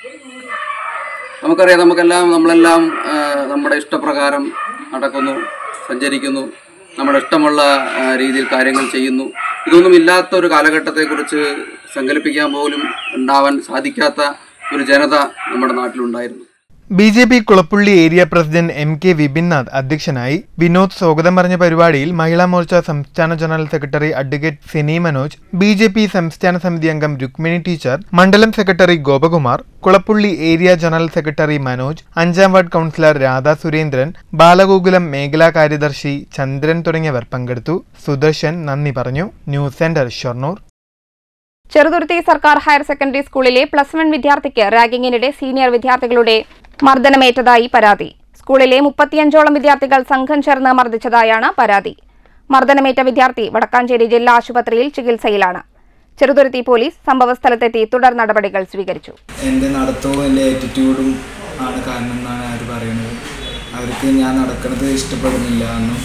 നമുക്കറിയാം നമുക്കെല്ലാം നമ്മളെല്ലാം ആ, നമ്മുടെ ഇഷ്ടപ്രകാരം നടക്കുന്നു സഞ്ചരിക്കുന്നു നമ്മുടെ ഇഷ്ടമുള്ള ആ, രീതിയിൽ കാര്യങ്ങൾ ചെയ്യുന്നു ഇതൊന്നും ഇല്ലാത്ത ഒരു കാലഘട്ടത്തെക്കുറിച്ച് സങ്കല്പിക്കാൻ പോലും ഉണ്ടാവാൻ സാധിക്കാത്ത ഒരു ജനത നമ്മുടെ നാട്ടിലുണ്ടായിരുന്നു B J P Kulappully area president M K Vipinnath അധ്യക്ഷനായി വിനോദ് സ്വാഗതം പറഞ്ഞ പരിപാടിയിൽ മഹിളാ മോർച്ച സംസ്ഥാന general secretary advocate Sini Manoj B J P സംസ്ഥാന സമിതി അംഗം രുക്മിണി ടീച്ചർ മണ്ഡലം secretary Gopakumar Kulappully area general secretary Manoj അഞ്ചാം വാർഡ് കൗൺസിലർ രാധാ സുരേന്ദ്രൻ ബാലഗോകുലം മേഖലാ കാര്യദർശി ചന്ദ്രൻ തുടങ്ങിയവർ പങ്കെടുത്തു സുദർശൻ നന്ദി പറഞ്ഞു ന്യൂസ് സെന്റർ ഷൊർണൂർ ചെറുതുരുത്തി സർക്കാർ ഹയർ സെക്കൻഡറി സ്കൂളിലെ പ്ലസ് വൺ വിദ്യാർത്ഥിക്ക് റാഗിങ്ങിനിടെ സീനിയർ വിദ്യാർത്ഥികളുടെ മർദ്ദനമേറ്റതായി പരാതി സ്കൂളിലെ മുപ്പത്തിയഞ്ചോളം വിദ്യാർത്ഥികൾ സംഘം ചേർന്ന് മർദ്ദിച്ചതായാണ് പരാതി മർദ്ദനമേറ്റ വിദ്യാർത്ഥി വടക്കാഞ്ചേരി ജില്ലാ ആശുപത്രിയിൽ ചികിത്സയിലാണ് ചെറുതുരുത്തി പോലീസ് സംഭവസ്ഥലത്തെത്തി തുടർ നടപടികൾ സ്വീകരിച്ചു എൻ്റെ നടത്തവും എൻ്റെ ആറ്റിറ്റ്യൂഡും ആണ് കാരണം എന്നാണ് അവർ പറയുന്നത് അവർക്ക് ഞാൻ നടക്കുന്നത് ഇഷ്ടപ്പെടുന്നില്ല എന്നും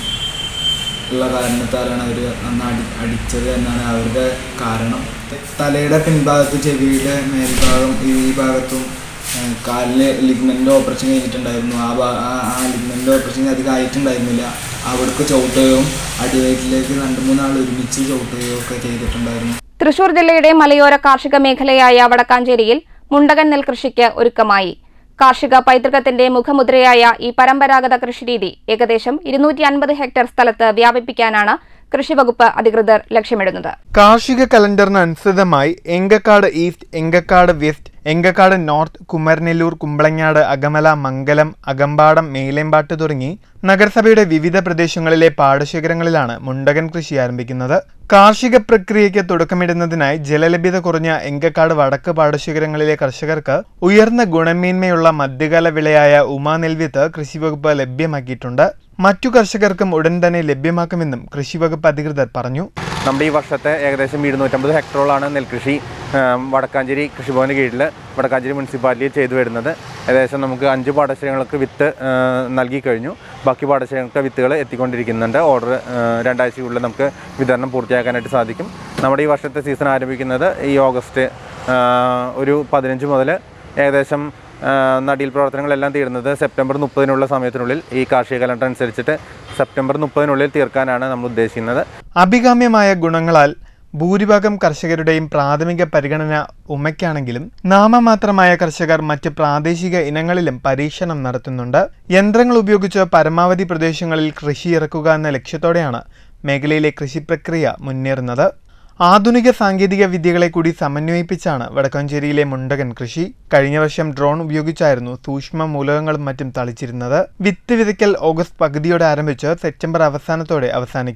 ഉള്ള കാരണത്താലാണ് അവർ അന്ന് അടി അടിച്ചത് എന്നാണ് അവരുടെ കാരണം തലയുടെ പിൻഭാഗത്ത് ചെവിയുടെ മേൽഭാഗം ഈ ഭാഗത്തും ഏഹ്, കാലിന് ലിഗ്മെൻ്റ് ഓപ്പറേഷൻ കഴിഞ്ഞിട്ടുണ്ടായിരുന്നു ആ ഭാ ആ- ആ ലിഗ്മെൻ്റ് ഓപ്പറേഷൻ അധികം ആയിട്ടുണ്ടായിരുന്നില്ല അവിടേക്ക് ചവിട്ടുകയും അടിവയറ്റിലേക്ക് രണ്ട് മൂന്നാൾ ഒരുമിച്ച് ചവിട്ടുകയോ ഒക്കെ ചെയ്തിട്ടുണ്ടായിരുന്നു തൃശൂർ ജില്ലയുടെ മലയോര കാർഷിക മേഖലയായ വടക്കാഞ്ചേരിയിൽ മുണ്ടകൻ നെൽകൃഷിക്ക് ഒരുക്കമായി കാർഷിക പൈതൃകത്തിന്റെ മുഖമുദ്രയായ ഈ പരമ്പരാഗത കൃഷിരീതി ഏകദേശം ഇരുന്നൂറ്റി അൻപത് ഹെക്ടർ സ്ഥലത്ത് വ്യാപിപ്പിക്കാനാണ് കൃഷിവകുപ്പ് അധികൃതർ ലക്ഷ്യമിടുന്നത് കാർഷിക കലണ്ടറിന് അനുസൃതമായി Engakkad east Engakkad west Engakkad north Kumaranellur Kumbalangad Akamala Mangalam Akampadam Melempatt തുടങ്ങി നഗരസഭയുടെ വിവിധ പ്രദേശങ്ങളിലെ പാടശേഖരങ്ങളിലാണ് മുണ്ടകൻ കൃഷി ആരംഭിക്കുന്നത് കാർഷിക പ്രക്രിയയ്ക്ക് തുടക്കമിടുന്നതിനായി ജലലഭ്യത കുറഞ്ഞ എങ്കക്കാട് വടക്ക് പാടശേഖരങ്ങളിലെ കർഷകർക്ക് ഉയർന്ന ഗുണമേന്മയുള്ള മധ്യകാല വിളയായ ഉമാ നെൽവിത്ത് കൃഷിവകുപ്പ് ലഭ്യമാക്കിയിട്ടുണ്ട് മറ്റു കർഷകർക്കും ഉടൻ തന്നെ ലഭ്യമാക്കുമെന്നും കൃഷിവകുപ്പ് അധികൃതർ പറഞ്ഞു നമ്മുടെ ഈ വർഷത്തെ ഏകദേശം ഇരുന്നൂറ്റമ്പത് ഹെക്ടറോളാണ് നെൽകൃഷി ആം, വടക്കാഞ്ചേരി കൃഷിഭവന് കീഴിൽ വടക്കാഞ്ചേരി മുനിസിപ്പാലിറ്റിയിൽ ചെയ്തു വരുന്നത് ഏകദേശം നമുക്ക് അഞ്ച് പാടശേഖരങ്ങൾക്ക് വിത്ത് ആ, നൽകി കഴിഞ്ഞു ബാക്കി പാടശേഖരങ്ങൾക്ക് വിത്തുകൾ എത്തിക്കൊണ്ടിരിക്കുന്നുണ്ട് ഓർഡർ രണ്ടാഴ്ചയ്ക്കുള്ളിൽ നമുക്ക് വിതരണം പൂർത്തിയാക്കാനായിട്ട് സാധിക്കും നമ്മുടെ ഈ വർഷത്തെ സീസൺ ആരംഭിക്കുന്നത് ഈ ഓഗസ്റ്റ് ആ, ഒരു പതിനഞ്ച് മുതൽ ഏകദേശം ആ, നടീൽ പ്രവർത്തനങ്ങളെല്ലാം തീരുന്നത് സെപ്റ്റംബർ മുപ്പതിനുള്ള സമയത്തിനുള്ളിൽ ഈ കാർഷിക കലണ്ടർ അനുസരിച്ചിട്ട് സെപ്റ്റംബർ മുപ്പതിനുള്ളിൽ തീർക്കാനാണ് നമ്മൾ ഉദ്ദേശിക്കുന്നത് അഭികാമ്യമായ ഗുണങ്ങളാൽ ഭൂരിഭാഗം കർഷകരുടെയും പ്രാഥമിക പരിഗണന ഉമയ്ക്കാണെങ്കിലും നാമമാത്രമായ കർഷകർ മറ്റ് പ്രാദേശിക ഇനങ്ങളിലും പരീക്ഷണം നടത്തുന്നുണ്ട് യന്ത്രങ്ങൾ ഉപയോഗിച്ച് പരമാവധി പ്രദേശങ്ങളിൽ കൃഷി ഇറക്കുക എന്ന ലക്ഷ്യത്തോടെയാണ് മേഖലയിലെ കൃഷി പ്രക്രിയ മുന്നേറുന്നത് ആധുനിക സാങ്കേതിക വിദ്യകളെ കൂടി സമന്വയിപ്പിച്ചാണ് വടക്കാഞ്ചേരിയിലെ മുണ്ടകൻ കൃഷി കഴിഞ്ഞ വർഷം ഡ്രോൺ ഉപയോഗിച്ചായിരുന്നു സൂക്ഷ്മ മൂലകങ്ങളും മറ്റും തളിച്ചിരുന്നത് വിത്ത് വിതയ്ക്കൽ ഓഗസ്റ്റ് പകുതിയോടെ ആരംഭിച്ച് സെപ്റ്റംബർ അവസാനത്തോടെ അവസാനിക്കും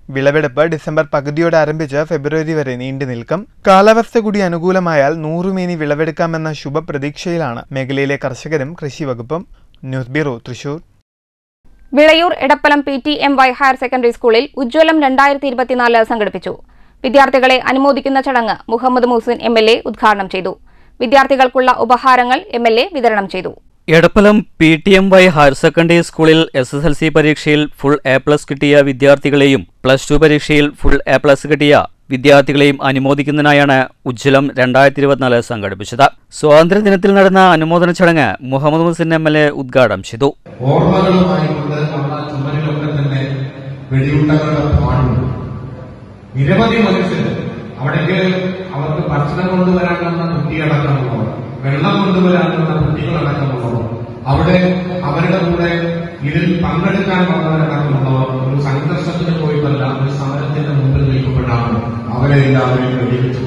വിളവെടുപ്പ് ഡിസംബർ പകുതിയോടെ ആരംഭിച്ച് ഫെബ്രുവരി വരെ നീണ്ടു നിൽക്കും കാലാവസ്ഥ കൂടി അനുകൂലമായാൽ നൂറുമേനി വിളവെടുക്കാമെന്ന ശുഭപ്രതീക്ഷയിലാണ് മേഖലയിലെ കർഷകരും കൃഷി വകുപ്പും news bureau Thrissur Vilayur Edappalam P T M Y higher secondary സ്കൂളിൽ ഉജ്ജ്വലം രണ്ടായിരത്തി ഇരുപത്തിനാല് സംഘടിപ്പിച്ചു വിദ്യാർത്ഥികളെ അനുമോദിക്കുന്ന ചടങ്ങ് Muhammad Muhsin M L A ഉദ്ഘാടനം ചെയ്തു വിദ്യാർത്ഥികൾക്കുള്ള ഉപഹാരങ്ങൾ എം എൽ എ വിതരണം ചെയ്തു Edappalam P T M Y higher secondary സ്കൂളിൽ എസ് എസ് എൽ സി പരീക്ഷയിൽ ഫുൾ എ പ്ലസ് കിട്ടിയ വിദ്യാർത്ഥികളെയും പ്ലസ് ടു പരീക്ഷയിൽ ഫുൾ എ പ്ലസ് കിട്ടിയ വിദ്യാർത്ഥികളെയും അനുമോദിക്കുന്നതിനായാണ് ഉജ്ജ്വലം രണ്ടായിരത്തി ഇരുപത്തിനാല് സംഘടിപ്പിച്ചത് സ്വാതന്ത്ര്യദിനത്തിൽ നടന്ന അനുമോദന ചടങ്ങ് Muhammad Muhsin M L A ഉദ്ഘാടനം ചെയ്തു ഓർമ്മകളുമായിക്കൊണ്ട് നമ്മുടെ ചുമരിലൊക്കെ തന്നെ വെടിയുണ്ടകളുടെ പാടുണ്ട് നിരവധി മനുഷ്യർ അവിടേക്ക് അവർക്ക് ഭക്ഷണം കൊണ്ടുവരാൻ വന്ന കുട്ടിയടക്കമുള്ളവർ വെള്ളം കൊണ്ടുവരാൻ വന്ന കുട്ടികളടക്കമുള്ളവർ അവിടെ അവരുടെ കൂടെ ഇതിൽ പങ്കെടുക്കാൻ വന്നവരടക്കമുള്ളവർ ഒരു സംഘർഷത്തിന് പോയിട്ടല്ല ഒരു സമരത്തിന്റെ മുമ്പിൽ നിൽക്കുമ്പോഴാണ് അവരെ എല്ലാവരെയും വെടിവെച്ചത്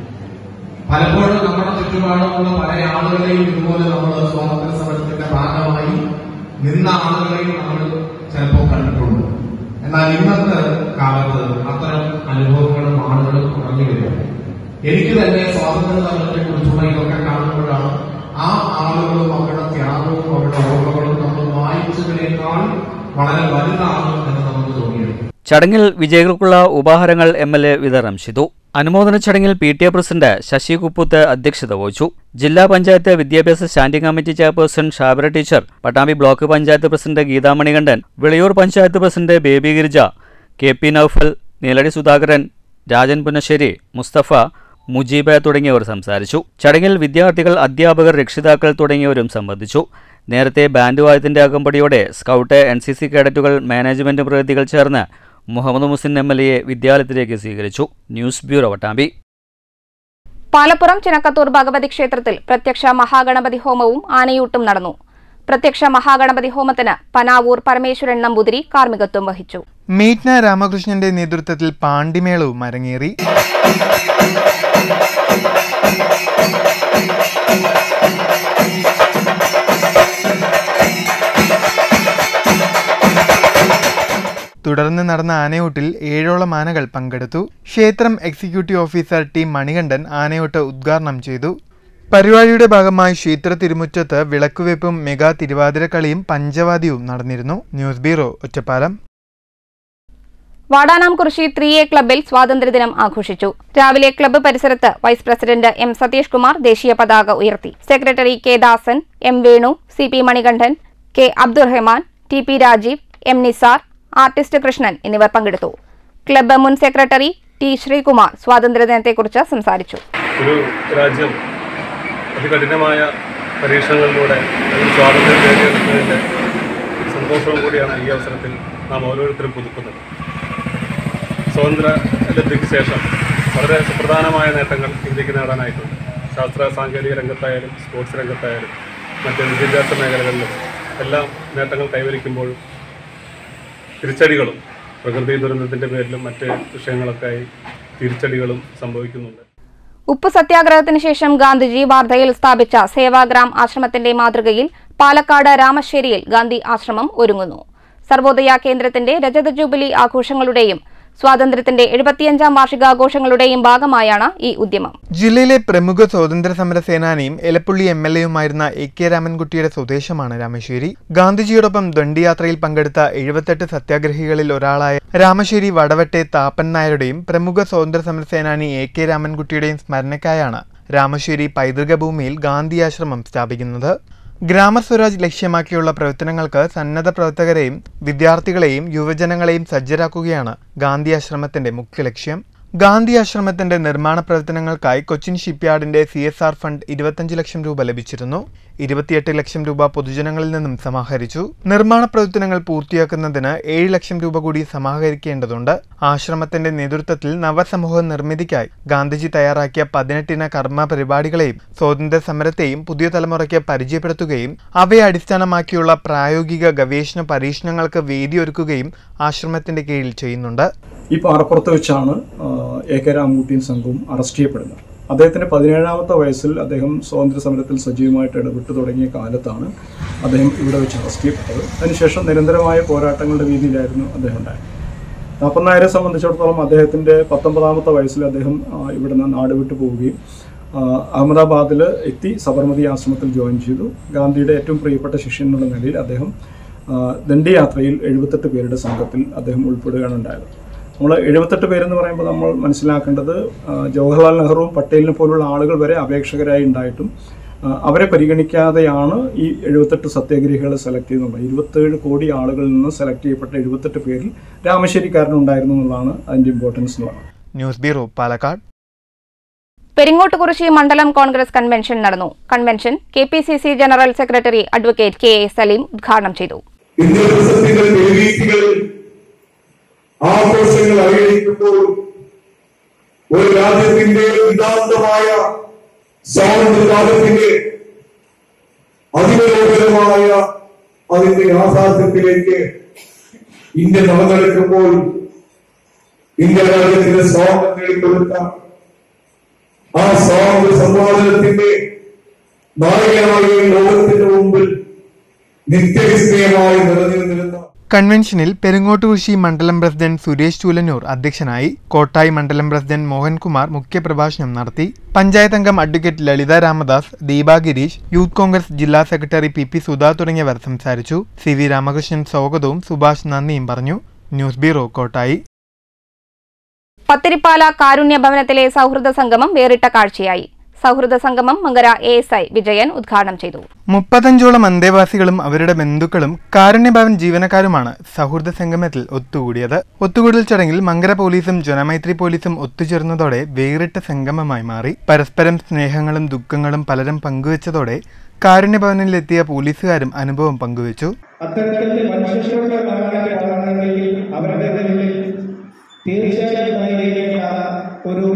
പലപ്പോഴും നമ്മുടെ ചുറ്റുപാടുമുള്ള പല ആളുകളെയും ഇതുപോലെ നമ്മൾ സ്വാതന്ത്ര്യ സമരത്തിന്റെ ഭാഗമായി നിന്ന ആളുകളെയും നമ്മൾ ചിലപ്പോൾ കണ്ടിട്ടുണ്ട് എന്നാൽ ഇന്നത്തെ കാലത്ത് അത്തരം അനുഭവങ്ങളും ആളുകളും കുറഞ്ഞു വരികയാണ് എനിക്ക് തന്നെ സ്വാതന്ത്ര്യ സമരത്തെ കുറിച്ചുള്ള ഇതൊക്കെ കാണുമ്പോഴാണ് ആ ആളുകളും അവരുടെ ത്യാഗവും അവരുടെ ഓർമ്മകളും നമ്മൾ വായിച്ചതിനേക്കാൾ വളരെ വലുതാണ് എന്ന് നമുക്ക് തോന്നിയത് ചടങ്ങിൽ വിജയികൾക്കുള്ള ഉപഹാരങ്ങൾ എം എൽ എ വിതരണം ചെയ്തു അനുമോദന ചടങ്ങിൽ P T A president Sasi Kupputh അധ്യക്ഷത വഹിച്ചു ജില്ലാ പഞ്ചായത്ത് വിദ്യാഭ്യാസ standing committee chairperson Shabira teacher Pattambi block panchayat president Geetha Manikandan Vilayur panchayat president Baby Girija K P Noufal Neeladi Sudhakaran Rajan Punnassery Musthafa Mujeeba തുടങ്ങിയവർ സംസാരിച്ചു ചടങ്ങിൽ വിദ്യാർത്ഥികൾ അധ്യാപകർ രക്ഷിതാക്കൾ തുടങ്ങിയവരും സംബന്ധിച്ചു നേരത്തെ ബാൻഡ് വാദ്യത്തിന്റെ അകമ്പടിയോടെ സ്കൗട്ട് എൻ സി സി കേഡറ്റുകൾ മാനേജ്മെന്റ് പ്രതിനിധികൾ ചേർന്ന് മുഹമ്മദ് മുസിൻ എം എൽ എയെ വിദ്യാലയത്തിലേക്ക് സ്വീകരിച്ചു ന്യൂസ് ബ്യൂറോ വട്ടാമ്പി പാലപ്പുറം ചിനക്കത്തൂർ ഭഗവതി ക്ഷേത്രത്തിൽ പ്രത്യക്ഷ മഹാഗണപതി ഹോമവും ആനയൂട്ടും നടന്നു പ്രത്യക്ഷ മഹാഗണപതി ഹോമത്തിന് പനാവൂർ പരമേശ്വരൻ നമ്പൂതിരി കാർമ്മികത്വം വഹിച്ചു മീറ്റ്ന രാമകൃഷ്ണന്റെ നേതൃത്വത്തിൽ പാണ്ടിമേളവും അരങ്ങേറി തുടർന്ന് നടന്ന ആനയൂട്ടിൽ ഏഴോളം ആനകൾ പങ്കെടുത്തു ക്ഷേത്രം executive officer T Manikandan Anayoottu ഉദ്ഘാടനം ചെയ്തു പരിപാടിയുടെ ഭാഗമായി ക്ഷേത്ര തിരുമുറ്റത്ത് വിളക്കുവെപ്പും മെഗാ തിരുവാതിരക്കളിയും പഞ്ചവാദ്യവും നടന്നിരുന്നു news bureau Ottapalam Vadanamkurissi three A ക്ലബിൽ സ്വാതന്ത്ര്യദിനം ആഘോഷിച്ചു രാവിലെ ക്ലബ്ബ് പരിസരത്ത് vice president M Satheesh Kumar ദേശീയ പതാക ഉയർത്തി secretary K Dasan M Venu C P Manikandan K Abdurahman T P Rajeev M Nisar artist Krishnan എന്നിവർ പങ്കെടുത്തു ക്ലബ്ബ് മുൻ സെക്രട്ടറി ടി ശ്രീകുമാർ സ്വാതന്ത്ര്യദിനത്തെക്കുറിച്ച് സംസാരിച്ചു ഒരു രാജ്യം അതികഠിനമായ പരീക്ഷണങ്ങളിലൂടെ അതിന് സ്വാതന്ത്ര്യം നേടിയെടുത്തതിൻ്റെ സന്തോഷവും കൂടിയാണ് ഈ അവസരത്തിൽ നാം ഓരോരുത്തരും പുതുക്കുന്നത് സ്വതന്ത്ര ലബ്ധിക്ക് ശേഷം വളരെ സുപ്രധാനമായ നേട്ടങ്ങൾ ഇന്ത്യക്ക് നേടാനായിട്ടുണ്ട് ശാസ്ത്ര സാങ്കേതിക രംഗത്തായാലും സ്പോർട്സ് രംഗത്തായാലും മറ്റ് വിദ്യാഭ്യാസ മേഖലകളിലും എല്ലാം നേട്ടങ്ങൾ കൈവരിക്കുമ്പോഴും തിരിച്ചടികളും പ്രകൃതി ദുരന്തത്തിൻ്റെ പേരിലും മറ്റ് വിഷയങ്ങളൊക്കെയായി തിരിച്ചടികളും സംഭവിക്കുന്നുണ്ട് ഉപ്പു സത്യാഗ്രഹത്തിന് ശേഷം ഗാന്ധിജി വാർധയിൽ സ്ഥാപിച്ച സേവാഗ്രാം ആശ്രമത്തിന്റെ മാതൃകയിൽ പാലക്കാട് രാമശ്ശേരിയിൽ ഗാന്ധി ആശ്രമം ഒരുങ്ങുന്നു സർവോദയ കേന്ദ്രത്തിന്റെ രജത ജൂബിലി ആഘോഷങ്ങളുടെയും സ്വാതന്ത്ര്യത്തിന്റെ എഴുപത്തിയഞ്ചാം വാർഷികാഘോഷങ്ങളുടെയും ഭാഗമായാണ് ഈ ഉദ്യമം ജില്ലയിലെ പ്രമുഖ സ്വാതന്ത്ര്യ സമര സേനാനിയും എലപ്പുള്ളി എം എൽ എയുമായിരുന്ന എ കെ രാമൻകുട്ടിയുടെ സ്വദേശമാണ് രാമശ്ശേരി ഗാന്ധിജിയോടൊപ്പം ദണ്ഡിയാത്രയിൽ പങ്കെടുത്ത എഴുപത്തെട്ട് സത്യാഗ്രഹികളിൽ ഒരാളായ രാമശ്ശേരി വടവട്ടെ താപ്പൻ നായരുടെയും പ്രമുഖ സ്വാതന്ത്ര്യ സമര സേനാനി എ കെ രാമൻകുട്ടിയുടെയും സ്മരണയ്ക്കായാണ് രാമശ്ശേരി പൈതൃക ഭൂമിയിൽ ഗാന്ധി ആശ്രമം സ്ഥാപിക്കുന്നത് ഗ്രാമസ്വരാജ് ലക്ഷ്യമാക്കിയുള്ള പ്രവർത്തനങ്ങൾക്ക് സന്നദ്ധ പ്രവർത്തകരെയും വിദ്യാർത്ഥികളെയും യുവജനങ്ങളെയും സജ്ജരാക്കുകയാണ് ഗാന്ധി ആശ്രമത്തിന്റെ മുഖ്യ ലക്ഷ്യം ഗാന്ധി ആശ്രമത്തിന്റെ നിർമ്മാണ പ്രവർത്തനങ്ങൾക്കായി കൊച്ചിൻ ഷിപ്പ്യാർഡിന്റെ സി എസ് ആർ ഫണ്ട് ഇരുപത്തഞ്ച് ലക്ഷം രൂപ ലഭിച്ചിരുന്നു ഇരുപത്തിയെട്ട് ലക്ഷം രൂപ പൊതുജനങ്ങളിൽ നിന്നും സമാഹരിച്ചു നിർമ്മാണ പ്രവർത്തനങ്ങൾ പൂർത്തിയാക്കുന്നതിന് ഏഴ് ലക്ഷം രൂപ കൂടി സമാഹരിക്കേണ്ടതുണ്ട് ആശ്രമത്തിന്റെ നേതൃത്വത്തിൽ നവസമൂഹ നിർമ്മിതിക്കായി ഗാന്ധിജി തയ്യാറാക്കിയ പതിനെട്ടിന കർമ്മ പരിപാടികളെയും സ്വാതന്ത്ര്യ സമരത്തെയും പുതിയ തലമുറയ്ക്ക് പരിചയപ്പെടുത്തുകയും അവയെ അടിസ്ഥാനമാക്കിയുള്ള പ്രായോഗിക ഗവേഷണ പരീക്ഷണങ്ങൾക്ക് വേദിയൊരുക്കുകയും ആശ്രമത്തിന്റെ കീഴിൽ ചെയ്യുന്നുണ്ട് ഈ പാറപ്പുറത്ത് വെച്ചാണ് ആ, എ കെ രാമൻകുട്ടിയും സംഘവും അറസ്റ്റ് ചെയ്യപ്പെടുന്നത് അദ്ദേഹത്തിൻ്റെ പതിനേഴാമത്തെ വയസ്സിൽ അദ്ദേഹം സ്വാതന്ത്ര്യ സമരത്തിൽ സജീവമായിട്ട് ഇടപെട്ട് തുടങ്ങിയ കാലത്താണ് അദ്ദേഹം ഇവിടെ വെച്ച് അറസ്റ്റ് ചെയ്യപ്പെട്ടത് അതിനുശേഷം നിരന്തരമായ പോരാട്ടങ്ങളുടെ രീതിയിലായിരുന്നു അദ്ദേഹം ഉണ്ടായത് താപ്പൻ നായരെ സംബന്ധിച്ചിടത്തോളം അദ്ദേഹത്തിൻ്റെ പത്തൊമ്പതാമത്തെ വയസ്സിൽ അദ്ദേഹം ആ, ഇവിടുന്ന് നാട് വിട്ടു പോവുകയും ആ, അഹമ്മദാബാദിൽ എത്തി സബർമതി ആശ്രമത്തിൽ ജോയിൻ ചെയ്തു ഗാന്ധിയുടെ ഏറ്റവും പ്രിയപ്പെട്ട ശിഷ്യൻ എന്നുള്ള നിലയിൽ അദ്ദേഹം ആ, ദണ്ഡി യാത്രയിൽ എഴുപത്തെട്ട് പേരുടെ സംഘത്തിൽ അദ്ദേഹം ഉൾപ്പെടുകയാണ് ഉണ്ടായത് നമ്മൾ എഴുപത്തെട്ട് പേരെന്ന് പറയുമ്പോൾ നമ്മൾ മനസ്സിലാക്കേണ്ടത് ആ, ജവഹർലാൽ നെഹ്റുവും പട്ടേലിനെ പോലുള്ള ആളുകൾ വരെ അപേക്ഷകരായി ഉണ്ടായിട്ടും ആ, അവരെ പരിഗണിക്കാതെയാണ് ഈ എഴുപത്തെട്ട് സത്യാഗ്രഹികളെ സെലക്ട് ചെയ്യുന്നത് ഇരുപത്തേഴ് കോടി ആളുകളിൽ നിന്ന് സെലക്ട് ചെയ്യപ്പെട്ട എഴുപത്തെട്ട് പേരിൽ രാമശ്ശേരിക്കാരനുണ്ടായിരുന്നു എന്നുള്ളതാണ് അതിൻ്റെ ഇമ്പോർട്ടൻസ് എന്ന് പറയുന്നത് ന്യൂസ് ബ്യൂറോ പാലക്കാട് പെരിങ്ങോട്ടുകുറിശി മണ്ഡലം കോൺഗ്രസ് കൺവെൻഷൻ നടന്നു convention K P C C general secretary advocate K A Saleem ഉദ്ഘാടനം ചെയ്തു ഇന്ദ്രപ്രസത്തിന്റെ വേദികളിൽ ആഘോഷങ്ങൾ അറിയിക്കുമ്പോൾ ഒരു രാജ്യത്തിന്റെ നിതാന്തമായ സ്വാതന്ത്ര്യകാലത്തിന്റെ അതിമനോഹരമായ അതിന്റെ യാഥാർത്ഥ്യത്തിലേക്ക് ഇന്ത്യ നടന്നെടുക്കുമ്പോൾ ഇന്ത്യ രാജ്യത്തിന്റെ സ്വാതന്ത്ര്യം നേടിക്കൊടുത്ത ആ സ്വാതന്ത്ര്യ സമ്പാദനത്തിന്റെ നായകനായി ലോകത്തിന്റെ മുമ്പിൽ നിത്യവിസ്മയമായി നിറഞ്ഞു നിന്നിരുന്ന കൺവെൻഷനിൽ പെരുങ്ങോട്ടുകുശി മണ്ഡലം പ്രസിഡന്റ് സുരേഷ് ചൂലന്നൂർ അധ്യക്ഷനായി കോട്ടായി മണ്ഡലം പ്രസിഡന്റ് മോഹൻകുമാർ മുഖ്യപ്രഭാഷണം നടത്തി പഞ്ചായത്ത് അംഗം അഡ്വക്കേറ്റ് ലളിത രാമദാസ് ദീപ ഗിരീഷ് യൂത്ത് കോൺഗ്രസ് ജില്ലാ സെക്രട്ടറി പി പി സുധ തുടങ്ങിയവർ സംസാരിച്ചു സി വി രാമകൃഷ്ണൻ സ്വാഗതവും സുഭാഷ് നന്ദിയും പറഞ്ഞു ന്യൂസ് ബ്യൂറോ കോട്ടായി പത്തിരിപ്പാല കാരുണ്യ ഭവനത്തിലെ സൗഹൃദ സംഗമം വേറിട്ട കാഴ്ചയായി സൗഹൃദ സംഗമം Mankara A S I Vijayan ഉദ്ഘാടനം ചെയ്തു മുപ്പത്തഞ്ചോളം അന്തേവാസികളും അവരുടെ ബന്ധുക്കളും കാരുണ്യഭവൻ ജീവനക്കാരുമാണ് സൗഹൃദ സംഗമത്തിൽ ഒത്തുകൂടിയത് ഒത്തുകൂടൽ ചടങ്ങിൽ മങ്കര പോലീസും ജനമൈത്രി പോലീസും ഒത്തുചേർന്നതോടെ വേറിട്ട സംഗമമായി മാറി പരസ്പരം സ്നേഹങ്ങളും ദുഃഖങ്ങളും പലരും പങ്കുവച്ചതോടെ കാരുണ്യഭവനിലെത്തിയ പോലീസുകാരും അനുഭവം പങ്കുവച്ചു അത്തരത്തിൽ മനുഷ്യരുടെ കാണണമെങ്കിൽ അവരുടെ ഉള്ളിൽ തീർച്ചയായും ഉണ്ടായിരിക്കേണ്ട ഒരു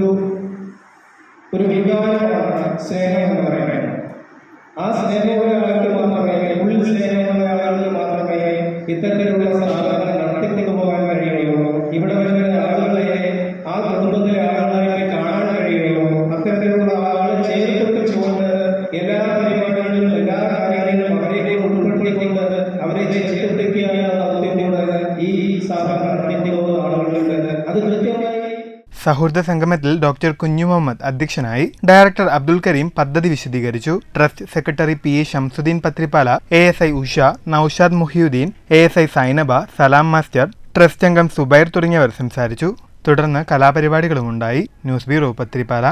ഒരു വികാരമാണ് സ്നേഹം എന്ന് പറയുന്നത് ആ സ്നേഹമുള്ള ആൾക്ക് മാത്രമേ ഉള്ളിൽ സ്നേഹമുള്ള ആൾക്ക് മാത്രമേ ഇത്തരത്തിലുള്ള സ്ഥാപനങ്ങൾ നടത്തിക്കൊണ്ടു പോകാൻ കഴിയുള്ളൂ ഇവിടെ വരുന്ന ആളുകളെ ആ കുടുംബത്തിലെ ആളുകളായിട്ട് കാണാൻ കഴിയുള്ളൂ അത്തരത്തിലുള്ള ആളുകളെ ചേർത്ത് വെച്ചുകൊണ്ട് എല്ലാ പരിപാടികളിലും എല്ലാ കാര്യങ്ങളിലും അവരെ ഉൾപ്പെടുത്തിക്കൊണ്ട് അവരെ ചേർത്ത് വെക്കുക എന്ന ദൗത്യത്തോട് ഈ സ്ഥാപനം നടത്തി പോകുന്ന ആളുകളുണ്ട് അത് കൃത്യമായി സൗഹൃദ സംഗമത്തിൽ ഡോക്ടർ കുഞ്ഞു മുഹമ്മദ് അധ്യക്ഷനായി ഡയറക്ടർ അബ്ദുൽ കരീം പദ്ധതി വിശദീകരിച്ചു trust secretary P A Shamsuddeen Pathirippala A S I Usha Noushad Muhiyuddeen A S I Zainaba Salam master trust അംഗം സുബൈർ തുടങ്ങിയവർ സംസാരിച്ചു തുടർന്ന് കലാപരിപാടികളും ഉണ്ടായി ന്യൂസ് ബ്യൂറോ പത്രിപ്പാല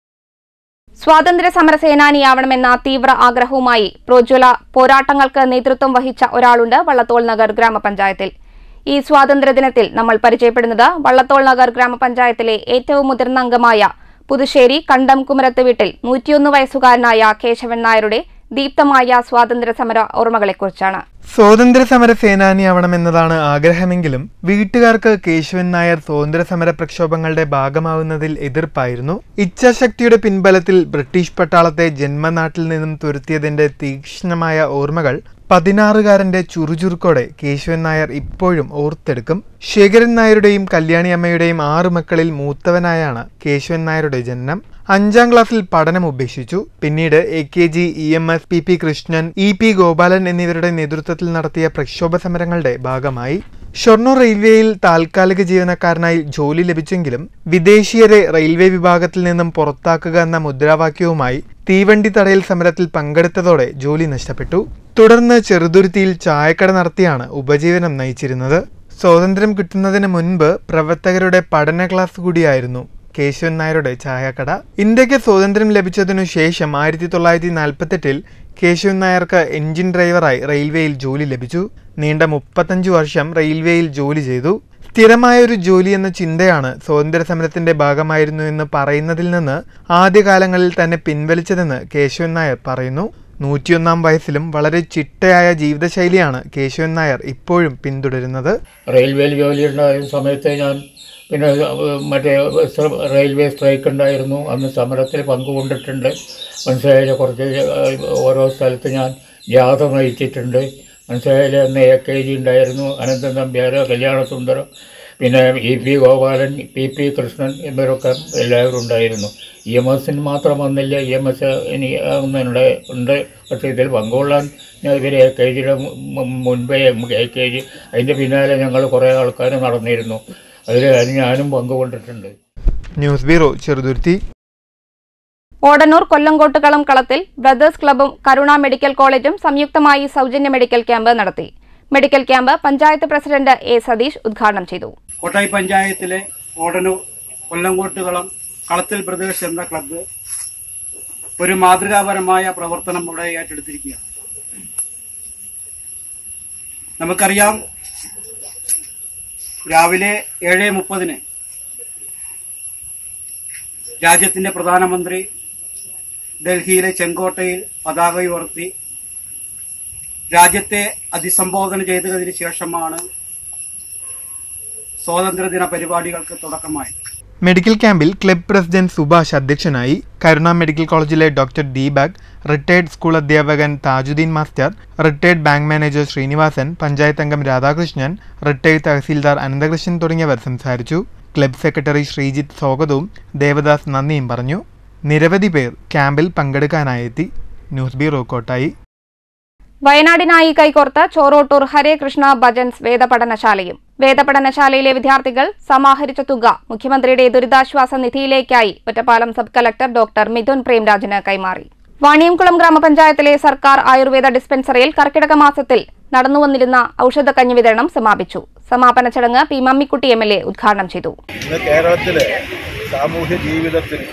സ്വാതന്ത്ര്യ സമര സേനാനിയാവണമെന്ന തീവ്ര ആഗ്രഹവുമായി പ്രോജ്വല പോരാട്ടങ്ങൾക്ക് നേതൃത്വം വഹിച്ച ഒരാളുണ്ട് വള്ളത്തോൾ നഗർ ഗ്രാമപഞ്ചായത്തിൽ ഈ സ്വാതന്ത്ര്യ ദിനത്തിൽ നമ്മൾ പരിചയപ്പെടുന്നത് വള്ളത്തോൾ നഗർ ഗ്രാമപഞ്ചായത്തിലെ ഏറ്റവും മുതിർന്ന അംഗമായ പുതുശ്ശേരി കണ്ടം കുമരത്ത് വീട്ടിൽ നൂറ്റിയൊന്ന് വയസ്സുകാരനായ കേശവൻ നായരുടെ ദീപ്തമായ സ്വാതന്ത്ര്യ സമര ഓർമ്മകളെക്കുറിച്ചാണ് സ്വാതന്ത്ര്യ സമര സേനാനിയാവണമെന്നതാണ് ആഗ്രഹമെങ്കിലും വീട്ടുകാർക്ക് കേശവൻ നായർ സ്വാതന്ത്ര്യ സമര പ്രക്ഷോഭങ്ങളുടെ ഭാഗമാവുന്നതിൽ എതിർപ്പായിരുന്നു ഇച്ഛാശക്തിയുടെ പിൻബലത്തിൽ ബ്രിട്ടീഷ് പട്ടാളത്തെ ജന്മനാട്ടിൽ നിന്നും തുരത്തിയതിന്റെ തീക്ഷ്ണമായ ഓർമ്മകൾ പതിനാറുകാരന്റെ ചുറുചുറുക്കോടെ കേശവൻ നായർ ഇപ്പോഴും ഓർത്തെടുക്കും ശേഖരൻ നായരുടെയും കല്യാണി അമ്മയുടെയും ആറു മക്കളിൽ മൂത്തവനായാണ് കേശവൻ നായരുടെ ജനനം അഞ്ചാം ക്ലാസ്സിൽ പഠനം ഉപേക്ഷിച്ചു പിന്നീട് A K G E M S P P Krishnan E P Gopalan എന്നിവരുടെ നേതൃത്വത്തിൽ നടത്തിയ പ്രക്ഷോഭ സമരങ്ങളുടെ ഭാഗമായി ഷൊർണൂർ റെയിൽവേയിൽ താൽക്കാലിക ജീവനക്കാരനായി ജോലി ലഭിച്ചെങ്കിലും വിദേശീയരെ റെയിൽവേ വിഭാഗത്തിൽ നിന്നും പുറത്താക്കുക എന്ന മുദ്രാവാക്യവുമായി തീവണ്ടി തടയൽ സമരത്തിൽ പങ്കെടുത്തതോടെ ജോലി നഷ്ടപ്പെട്ടു തുടർന്ന് ചെറുതുരുത്തിയിൽ ചായക്കട നടത്തിയാണ് ഉപജീവനം നയിച്ചിരുന്നത് സ്വാതന്ത്ര്യം കിട്ടുന്നതിന് മുൻപ് പ്രവർത്തകരുടെ പഠന ക്ലാസ് കൂടിയായിരുന്നു കേശവൻ നായരുടെ ചായക്കട ഇന്ത്യക്ക് സ്വാതന്ത്ര്യം ലഭിച്ചതിനു ശേഷം ആയിരത്തി തൊള്ളായിരത്തി നാൽപ്പത്തെട്ടിൽ കേശവൻ നായർക്ക് എഞ്ചിൻ ഡ്രൈവറായി റെയിൽവേയിൽ ജോലി ലഭിച്ചു നീണ്ട മുപ്പത്തഞ്ചു വർഷം റെയിൽവേയിൽ ജോലി ചെയ്തു സ്ഥിരമായ ഒരു ജോലി എന്ന ചിന്തയാണ് സ്വാതന്ത്ര്യ സമരത്തിന്റെ ഭാഗമായിരുന്നു എന്ന് പറയുന്നതിൽ നിന്ന് ആദ്യകാലങ്ങളിൽ തന്നെ പിൻവലിച്ചതെന്ന് കേശവൻ നായർ പറയുന്നു നൂറ്റിയൊന്നാം വയസ്സിലും വളരെ ചിട്ടയായ ജീവിതശൈലിയാണ് കേശവൻ നായർ ഇപ്പോഴും പിന്തുടരുന്നത് റെയിൽവേയിൽ ജോലി ഉണ്ടായിരുന്ന സമയത്ത് ഞാൻ പിന്നെ ഏഹ്, മറ്റേ ശ്ര- റെയിൽവേ സ്ട്രൈക്ക് ഉണ്ടായിരുന്നു അന്ന് സമരത്തിൽ പങ്കുകൊണ്ടിട്ടുണ്ട് മനസ്സിലായാലും കുറച്ച് ഏഹ്, ഓരോ സ്ഥലത്ത് ഞാൻ ജാഥ നയിച്ചിട്ടുണ്ട് മനസ്സിലായാലും അന്ന് എ കെ ജി ഉണ്ടായിരുന്നു അനന്തൻ നമ്പ്യാർ കല്യാണസുന്ദരം പിന്നെ E P Gopalan P P Krishnan എന്നിവരൊക്കെ എല്ലാവരും ഉണ്ടായിരുന്നു ഇ എം എസിന് മാത്രം വന്നില്ല ഇ എം എസ് ഇനി ഒന്നുണ്ട് ഉണ്ട് പക്ഷേ ഇതിൽ പങ്കുകൊള്ളാൻ ഞാൻ ഇവർ എ കെ ജിയുടെ മുൻപേ എ കെ ജി അതിൻ്റെ പിന്നാലെ ഞങ്ങൾ കുറേ ആൾക്കാർ നടന്നിരുന്നു അതിൽ അതിന് ഞാനും പങ്കുകൊണ്ടിട്ടുണ്ട് ന്യൂസ് ബ്യൂറോ ചെറുതുരുത്തി ഓടന്നൂർ കൊല്ലങ്കോട്ടുകളം കളത്തിൽ ബ്രദേഴ്സ് ക്ലബും കരുണ മെഡിക്കൽ കോളേജും സംയുക്തമായി സൗജന്യ മെഡിക്കൽ ക്യാമ്പ് നടത്തി medical camp panchayat president A Satheesh ഉദ്ഘാടനം ചെയ്തു കോട്ടായി പഞ്ചായത്തിലെ ഓടനൂർ കൊല്ലങ്കോട്ടുകളം കളത്തിൽ ബ്രദേഴ്സ് എന്ന ക്ലബ്ബ് ഒരു മാതൃകാപരമായ പ്രവർത്തനം ഇവിടെ ഏറ്റെടുത്തിരിക്കുകയാണ് നമുക്കറിയാം രാവിലെ ഏഴ് മുപ്പതിന് രാജ്യത്തിന്റെ പ്രധാനമന്ത്രി ഡൽഹിയിലെ ചെങ്കോട്ടയിൽ പതാക ഉയർത്തി രാജ്യത്തെ അഭിസംബോധന ചെയ്തതിനു ശേഷമാണ് സ്വാതന്ത്ര്യദിന പരിപാടികൾക്ക് തുടക്കമായി മെഡിക്കൽ ക്യാമ്പിൽ ക്ലബ് പ്രസിഡന്റ് സുഭാഷ് അധ്യക്ഷനായി കരുണ മെഡിക്കൽ കോളേജിലെ ഡോക്ടർ ദീപക് റിട്ടയർഡ് സ്കൂൾ അധ്യാപകൻ Thajuddeen master retired bank manager Srinivasan panchayat അംഗം രാധാകൃഷ്ണൻ റിട്ടയർഡ് തഹസീൽദാർ അനന്തകൃഷ്ണൻ തുടങ്ങിയവർ സംസാരിച്ചു ക്ലബ് സെക്രട്ടറി ശ്രീജിത്ത് സ്വാഗതവും ദേവദാസ് നന്ദിയും പറഞ്ഞു നിരവധി പേർ ക്യാമ്പിൽ പങ്കെടുക്കാനായെത്തി ന്യൂസ് ബ്യൂറോ കോട്ടായി വയനാടിനായി കൈകോർത്ത് ചോറോട്ടൂർ ഹരേ കൃഷ്ണ ഭജൻസ് വേദപഠനശാലയും വേദപഠനശാലയിലെ വിദ്യാർത്ഥികൾ സമാഹരിച്ച തുക മുഖ്യമന്ത്രിയുടെ ദുരിതാശ്വാസ നിധിയിലേക്കായി Ottapalam sub collector doctor Mithun പ്രേംരാജിന് കൈമാറി വാണിയംകുളം ഗ്രാമപഞ്ചായത്തിലെ സർക്കാർ ആയുർവേദ ഡിസ്പെൻസറിയിൽ കർക്കിടക മാസത്തിൽ നടന്നുവന്നിരുന്ന ഔഷധക്കഞ്ഞി വിതരണം സമാപിച്ചു സമാപന ചടങ്ങ് P Mammikutty M L A ഉദ്ഘാടനം ചെയ്തു ഇന്ന് കേരളത്തിലെ സാമൂഹ്യ ജീവിതത്തിൽ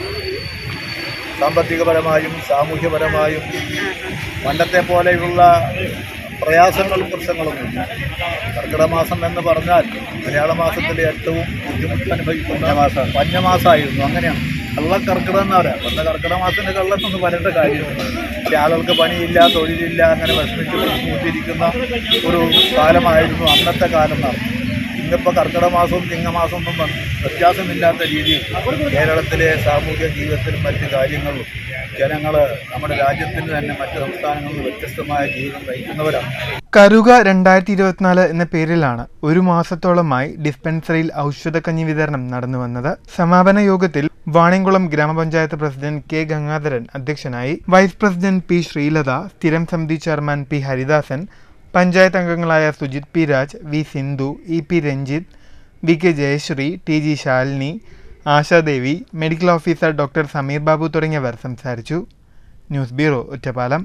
സാമ്പത്തികപരമായും സാമൂഹ്യപരമായും പണ്ടത്തെ പോലെയുള്ള പ്രയാസങ്ങളും പ്രശ്നങ്ങളൊന്നുമില്ല കർക്കിടക മാസം എന്ന് പറഞ്ഞാൽ മലയാള മാസത്തിലെ ഏറ്റവും ബുദ്ധിമുട്ട് അനുഭവിക്കുന്ന മാസം പഞ്ഞമാസമായിരുന്നു അങ്ങനെയാണ് കള്ളക്കർക്കിടകം എന്ന് പറയാം പണ്ട് കർക്കിടക മാസത്തിന് കള്ളത്തൊന്നും വരേണ്ട കാര്യമില്ല പക്ഷേ ആളുകൾക്ക് പണിയില്ല തൊഴിലില്ല അങ്ങനെ വിഷമിച്ച് ബുദ്ധിമുട്ടിയിരിക്കുന്ന ഒരു കാലമായിരുന്നു അന്നത്തെ കാലം നടന്നു ഇന്നിപ്പോൾ കർക്കിടക മാസവും ചിങ്ങമാസവും ഒന്നും വ്യത്യാസമില്ലാത്ത രീതിയിൽ കേരളത്തിലെ സാമൂഹ്യ ജീവിതത്തിലും മറ്റ് കാര്യങ്ങളും ജനങ്ങൾ നമ്മുടെ രാജ്യത്തിന് തന്നെ മറ്റ് സംസ്ഥാനങ്ങളിൽ നിന്ന് വ്യത്യസ്തമായ ജീവിതം നയിക്കുന്നവരാണ് കരുക രണ്ടായിരത്തി ഇരുപത്തിനാല് എന്ന പേരിലാണ് ഒരു മാസത്തോളമായി ഡിസ്പെൻസറിയിൽ ഔഷധക്കഞ്ഞി വിതരണം നടന്നു വന്നത് സമാപന യോഗത്തിൽ വാണിയംകുളം ഗ്രാമപഞ്ചായത്ത് പ്രസിഡന്റ് കെ ഗംഗാധരൻ അധ്യക്ഷനായി വൈസ് പ്രസിഡന്റ് പി ശ്രീലത സ്ഥിരം സമിതി ചെയർമാൻ പി ഹരിദാസൻ പഞ്ചായത്ത് അംഗങ്ങളായ Sujith P Raj V Sindhu E P Ranjith V K Jayasree T G Shalini Ashadevi medical officer doctor Sameer Babu തുടങ്ങിയവർ സംസാരിച്ചു news bureau Ottapalam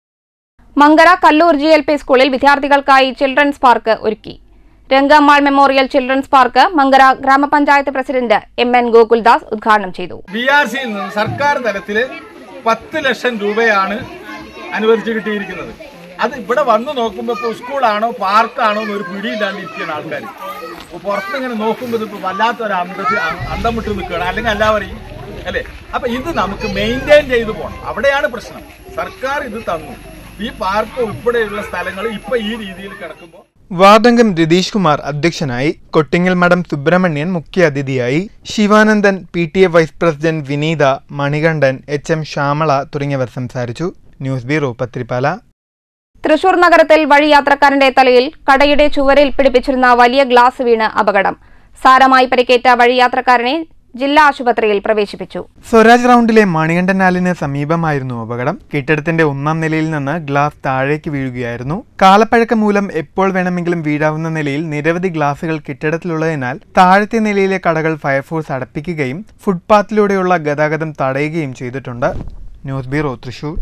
Mankara Kallur G L P സ്കൂളിൽ വിദ്യാർത്ഥികൾക്കായി ചിൽഡ്രൻസ് പാർക്ക് ഒരുക്കി Rangammal memorial children's park Mankara ഗ്രാമപഞ്ചായത്ത് പ്രസിഡന്റ് എം എൻ ഗോകുൽദാസ് ഉദ്ഘാടനം ചെയ്തു ബി ആർ സിയിൽ നിന്ന് സർക്കാർ തലത്തിൽ പത്ത് ലക്ഷം രൂപയാണ് അനുവദിച്ച് കിട്ടിയിരിക്കുന്നത് അത് ഇവിടെ വന്ന് നോക്കുമ്പോൾ ഇപ്പോൾ സ്കൂളാണോ പാർക്കാണോ എന്നൊരു പിടിയില്ലാണ്ട് ഇരിക്കുകയാണ് ആൾക്കാർ അപ്പോൾ പുറത്ത് ഇങ്ങനെ നോക്കുമ്പോൾ ഇപ്പോൾ വല്ലാത്തൊരു അന്തത്തിൽ അന്തം വിട്ട് നിൽക്കുകയാണ് അല്ലെങ്കിൽ എല്ലാവരെയും അല്ലേ അപ്പൊ ഇത് നമുക്ക് മെയിൻറ്റെയിൻ ചെയ്തു പോകണം അവിടെയാണ് പ്രശ്നം സർക്കാർ ഇത് തന്നു ഈ പാർക്ക് ഉൾപ്പെടെയുള്ള സ്ഥലങ്ങൾ ഇപ്പൊ ഈ രീതിയിൽ കിടക്കുമ്പോൾ വാർഡംഗം രതീഷ് കുമാർ അധ്യക്ഷനായി കൊട്ടിങ്ങൽ മഠം സുബ്രഹ്മണ്യൻ മുഖ്യ അതിഥിയായി Sivanandan P T A vice president Vineetha Manikandan H M Shyamala തുടങ്ങിയവർ സംസാരിച്ചു ന്യൂസ് ബ്യൂറോ പത്രിപ്പാല തൃശൂർ നഗരത്തിൽ വഴിയാത്രക്കാരന്റെ തലയിൽ കടയുടെ ചുവരിൽ പിടിപ്പിച്ചിരുന്ന വലിയ ഗ്ലാസ് വീണ് അപകടം സാരമായി പരിക്കേറ്റ വഴിയാത്രക്കാരനെ ജില്ലാ ആശുപത്രിയിൽ പ്രവേശിപ്പിച്ചു സ്വരാജ് റൗണ്ടിലെ മണികണ്ഠനാലിന് സമീപമായിരുന്നു അപകടം കെട്ടിടത്തിന്റെ ഒന്നാം നിലയിൽ നിന്ന് ഗ്ലാസ് താഴേക്ക് വീഴുകയായിരുന്നു കാലപ്പഴക്കം മൂലം എപ്പോൾ വേണമെങ്കിലും വീഴാവുന്ന നിലയിൽ നിരവധി ഗ്ലാസുകൾ കെട്ടിടത്തിലുള്ളതിനാൽ താഴത്തെ നിലയിലെ കടകൾ ഫയർഫോഴ്സ് അടപ്പിക്കുകയും ഫുട്പാത്തിലൂടെയുള്ള ഗതാഗതം തടയുകയും ചെയ്തിട്ടുണ്ട് news bureau Thrissur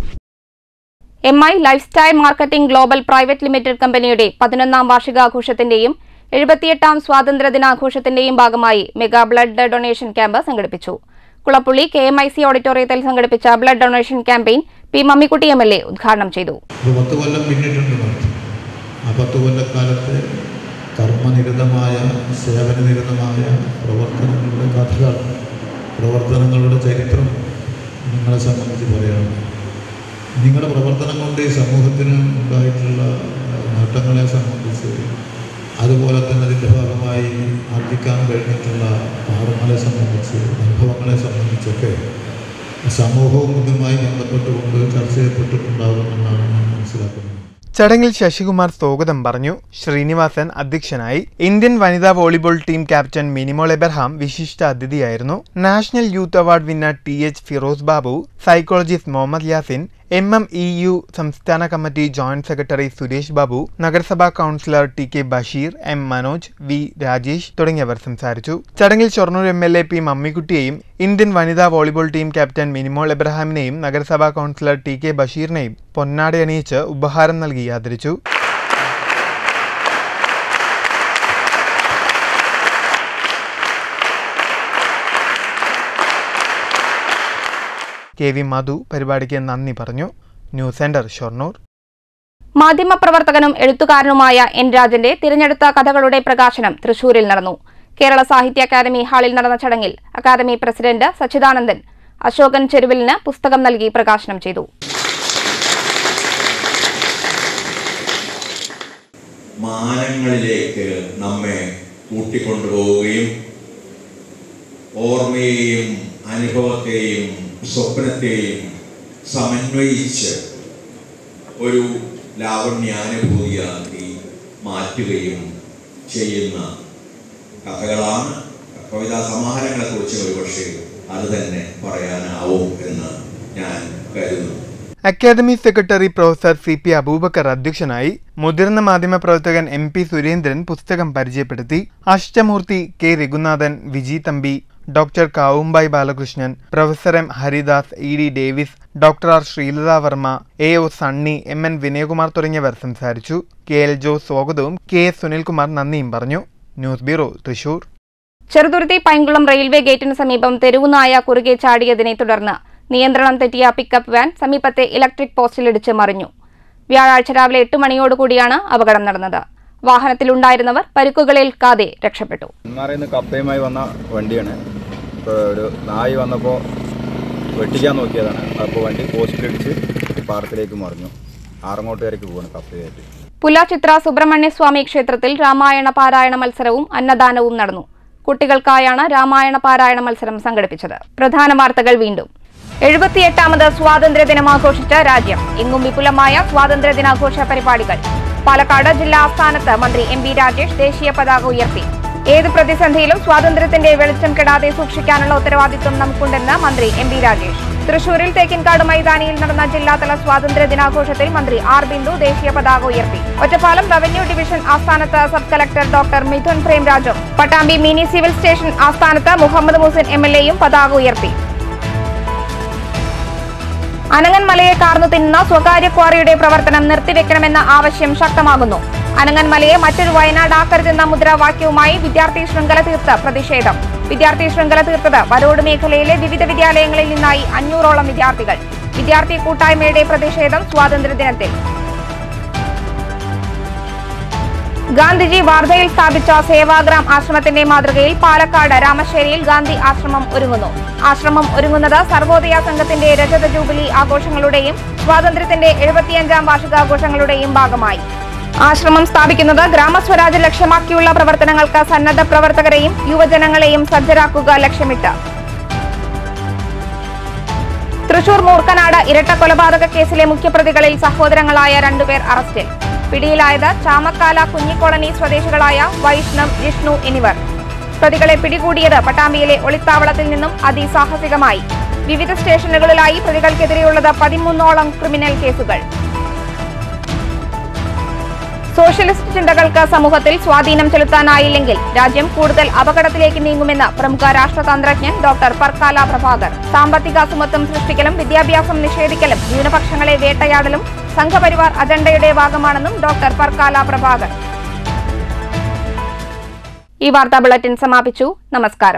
M I life style marketing global private limited കമ്പനിയുടെ പതിനൊന്നാം വാർഷികാഘോഷത്തിന്റെയും എഴുപത്തിയെട്ടാം സ്വാതന്ത്ര്യ ദിനാഘോഷത്തിന്റെയും ഭാഗമായി മെഗാ ബ്ലഡ് ഡൊണേഷൻ ക്യാമ്പ് സംഘടിപ്പിച്ചു Kulappully K M I C ഓഡിറ്റോറിയത്തിൽ സംഘടിപ്പിച്ച blood donation campaign P Mammikutty M L A ഉദ്ഘാടനം ചെയ്തു ഒരു പത്ത് കൊല്ലം പിന്നിട്ടുണ്ട് നടത്തി ആ പത്ത് കൊല്ലക്കാലത്തെ കർമ്മനിരതമായ സേവനനിരതമായ പ്രവർത്തനങ്ങളുടെ കഥകൾ പ്രവർത്തനങ്ങളുടെ ചരിത്രം നിങ്ങളെ സംബന്ധിച്ച് പറയുകയാണ് നിങ്ങളുടെ പ്രവർത്തനം കൊണ്ട് ഈ സമൂഹത്തിന് ഉണ്ടായിട്ടുള്ള നേട്ടങ്ങളെ സംബന്ധിച്ച് അതുപോലെ തന്നെ അതിൻ്റെ ഭാഗമായി ആർജിക്കാൻ കഴിഞ്ഞിട്ടുള്ള പാഠങ്ങളെ സംബന്ധിച്ച് അനുഭവങ്ങളെ സംബന്ധിച്ചൊക്കെ സമൂഹവും ഇതുമായി ബന്ധപ്പെട്ടുകൊണ്ട് ചർച്ച ചെയ്യപ്പെട്ടിട്ടുണ്ടാകുമെന്നാണ് ഞാൻ മനസ്സിലാക്കുന്നത് ചടങ്ങിൽ ശശികുമാർ സ്വാഗതം പറഞ്ഞു ശ്രീനിവാസൻ അധ്യക്ഷനായി ഇന്ത്യൻ വനിതാ volleyball team captain Minimol Abraham വിശിഷ്ട അതിഥിയായിരുന്നു national youth award winner T H Firoz Babu psychologist Muhammad Yasin M M E U സംസ്ഥാന committee joint secretary Suresh Babu നഗരസഭാ councillor T K Basheer M Manoj V Rajesh തുടങ്ങിയവർ സംസാരിച്ചു ചടങ്ങിൽ Shoranur M L A P മമ്മിക്കുട്ടിയെയും ഇന്ത്യൻ വനിതാ വോളിബോൾ ടീം ക്യാപ്റ്റൻ മിനിമോൾ എബ്രഹാമിനെയും നഗരസഭാ കൗൺസിലർ ടി കെ ബഷീറിനെയും പൊന്നാട അണിയിച്ച് ഉപഹാരം നൽകി ആദരിച്ചു കെ വി മധു പരിപാടിക്ക് നന്ദി പറഞ്ഞു ന്യൂസ് സെന്റർ ഷൊർണൂർ മാധ്യമപ്രവർത്തകനും എഴുത്തുകാരനുമായ എൻ രാജന്റെ തിരഞ്ഞെടുത്ത കഥകളുടെ പ്രകാശനം തൃശൂരിൽ നടന്നു കേരള സാഹിത്യ അക്കാദമി ഹാളിൽ നടന്ന ചടങ്ങിൽ അക്കാദമി പ്രസിഡന്റ് സച്ചിദാനന്ദൻ അശോകൻ ചെരുവിലിന് പുസ്തകം നൽകി പ്രകാശനം ചെയ്തു മാനങ്ങളിലേക്ക് നമ്മെ കൂട്ടിക്കൊണ്ടുപോവുകയും ഓർമ്മയെയും അനുഭവത്തെയും സ്വപ്നത്തെയും സമന്വയിച്ച് ഒരു ലാവണ്യാനുഭൂതിയാക്കി മാറ്റുകയും ചെയ്യുന്ന കഥകളാണ് കവിതാ സമാഹാരങ്ങളെക്കുറിച്ച് ഒരുപക്ഷെ അത് തന്നെ പറയാനാവും എന്ന് ഞാൻ കരുതുന്നു academy secretary professor C P Aboobacker അധ്യക്ഷനായി മുതിർന്ന മാധ്യമപ്രവർത്തകൻ എം പി സുരേന്ദ്രൻ പുസ്തകം പരിചയപ്പെടുത്തി Ashtamoorthy K Raghunathan Viji Thampi doctor Kavumbayi Balakrishnan professor M Haridas E D Davis doctor R Sreelatha Varma A O Sunny M N Vinayakumar തുടങ്ങിയവർ സംസാരിച്ചു കെ എൽ ജോസ് സ്വാഗതവും കെ എസ് സുനിൽകുമാർ നന്ദിയും പറഞ്ഞു news bureau Thrissur Cheruthuruthy Painkulam railway ഗേറ്റിന് സമീപം തെരുവുനായ കുറുകെ ചാടിയതിനെ തുടർന്ന് നിയന്ത്രണം തെറ്റിയ പിക്കപ്പ് വാൻ സമീപത്തെ ഇലക്ട്രിക് പോസ്റ്റിലിടിച്ച് മറിഞ്ഞു വ്യാഴാഴ്ച രാവിലെ എട്ട് മണിയോടുകൂടിയാണ് അപകടം നടന്നത് വാഹനത്തിലുണ്ടായിരുന്നവർ പരിക്കുകളേൽക്കാതെ രക്ഷപ്പെട്ടു മൂന്നാറിൽ നിന്ന് കപ്പയുമായി വന്ന വണ്ടിയാണ് ഇപ്പോൾ ഒരു നായി വന്നപ്പോൾ വെട്ടിക്കാൻ നോക്കിയതാണ് അപ്പോൾ വണ്ടി പോസ്റ്റിലിടിച്ച് പാടത്തിലേക്ക് മറിഞ്ഞു ആറങ്ങോട്ടുകാരേക്ക് പോവാണ് കപ്പയായിട്ട് പുലാചിത്ര സുബ്രഹ്മണ്യസ്വാമി ക്ഷേത്രത്തിൽ രാമായണ പാരായണ മത്സരവും അന്നദാനവും നടന്നു കുട്ടികൾക്കായാണ് രാമായണ പാരായണ മത്സരം സംഘടിപ്പിച്ചത് പ്രധാന വാർത്തകൾ വീണ്ടും എഴുപത്തിയെട്ടാമത് സ്വാതന്ത്ര്യ ദിനം ആഘോഷിച്ച രാജ്യം എങ്ങും വിപുലമായ സ്വാതന്ത്ര്യ ദിനാഘോഷ പരിപാടികൾ പാലക്കാട് ജില്ലാ ആസ്ഥാനത്ത് മന്ത്രി എം വി രാജേഷ് ദേശീയ പതാക ഉയർത്തി ഏത് പ്രതിസന്ധിയിലും സ്വാതന്ത്ര്യത്തിന്റെ വെളിച്ചം കെടാതെ സൂക്ഷിക്കാനുള്ള ഉത്തരവാദിത്വം നമുക്കുണ്ടെന്ന് മന്ത്രി എം വി രാജേഷ് തൃശൂരിൽ തേക്കിൻകാട് മൈതാനിയിൽ നടന്ന ജില്ലാതല സ്വാതന്ത്ര്യ ദിനാഘോഷത്തിൽ മന്ത്രി ആർ ബിന്ദു ദേശീയ പതാക ഉയർത്തി ഒറ്റപ്പാലം റവന്യൂ ഡിവിഷൻ ആസ്ഥാനത്ത് സബ് കളക്ടർ ഡോക്ടർ മിഥുൻ പ്രേംരാജും പട്ടാമ്പി മിനി സിവിൽ സ്റ്റേഷൻ ആസ്ഥാനത്ത് മുഹമ്മദ് മുസിൻ എം എൽ എയും പതാക ഉയർത്തി അനങ്ങൻമലയെ കാർന്നു തിന്നുന്ന സ്വകാര്യ ക്വാറിയുടെ പ്രവർത്തനം നിർത്തിവെക്കണമെന്ന ആവശ്യം ശക്തമാകുന്നു അനങ്ങൻമലയെ മറ്റൊരു വയനാടാക്കരുതെന്ന മുദ്രാവാക്യവുമായി വിദ്യാർത്ഥി ശൃംഖല തീർത്ത് പ്രതിഷേധം വിദ്യാർത്ഥി ശൃംഖല തീർത്തത് വരോട് മേഖലയിലെ വിവിധ വിദ്യാലയങ്ങളിൽ നിന്നായി അഞ്ഞൂറോളം വിദ്യാർത്ഥികൾ വിദ്യാർത്ഥി കൂട്ടായ്മയുടെ പ്രതിഷേധം സ്വാതന്ത്ര്യദിനത്തിൽ ഗാന്ധിജി വാർധയിൽ സ്ഥാപിച്ച സേവാഗ്രാം ആശ്രമത്തിന്റെ മാതൃകയിൽ പാലക്കാട് രാമശ്ശേരിയിൽ ഗാന്ധി ആശ്രമം ഒരുങ്ങുന്നു ആശ്രമം ഒരുങ്ങുന്നത് സർവോദയ സംഘത്തിന്റെ രജത ജൂബിലി ആഘോഷങ്ങളുടെയും സ്വാതന്ത്ര്യത്തിന്റെ എഴുപത്തിയഞ്ചാം വാർഷികാഘോഷങ്ങളുടെയും ഭാഗമായി ആശ്രമം സ്ഥാപിക്കുന്നത് ഗ്രാമസ്വരാജ് ലക്ഷ്യമാക്കിയുള്ള പ്രവർത്തനങ്ങൾക്ക് സന്നദ്ധ പ്രവർത്തകരെയും യുവജനങ്ങളെയും സജ്ജരാക്കുക ലക്ഷ്യമിട്ട് തൃശൂർ മൂർക്കനാട് ഇരട്ട കൊലപാതക കേസിലെ മുഖ്യപ്രതികളിൽ സഹോദരങ്ങളായ രണ്ടുപേർ അറസ്റ്റിൽ പിടിയിലായത് ചാമക്കാല കുഞ്ഞിക്കോളനി സ്വദേശികളായ വൈഷ്ണവ് ജിഷ്ണു എന്നിവർ പ്രതികളെ പിടികൂടിയത് പട്ടാമ്പിയിലെ ഒളിത്താവളത്തിൽ നിന്നും അതിസാഹസികമായി വിവിധ സ്റ്റേഷനുകളിലായി പ്രതികൾക്കെതിരെയുള്ളത് പതിമൂന്നോളം ക്രിമിനൽ കേസുകൾ സോഷ്യലിസ്റ്റ് ചിന്തകൾക്ക് സമൂഹത്തിൽ സ്വാധീനം ചെലുത്താനായില്ലെങ്കിൽ രാജ്യം കൂടുതൽ അപകടത്തിലേക്ക് നീങ്ങുമെന്ന് പ്രമുഖ രാഷ്ട്രതന്ത്രജ്ഞൻ ഡോക്ടർ പർക്കാല പ്രഭാകർ സാമ്പത്തിക അസമത്വം സൃഷ്ടിക്കലും വിദ്യാഭ്യാസം നിഷേധിക്കലും ന്യൂനപക്ഷങ്ങളെ വേട്ടയാടലും സംഘപരിവാർ അജണ്ടയുടെ ഭാഗമാണെന്നും ഡോക്ടർ പർക്കാല പ്രഭാകർ ഈ വാർത്താ ബുള്ളറ്റിൻ സമാപിച്ചു നമസ്കാരം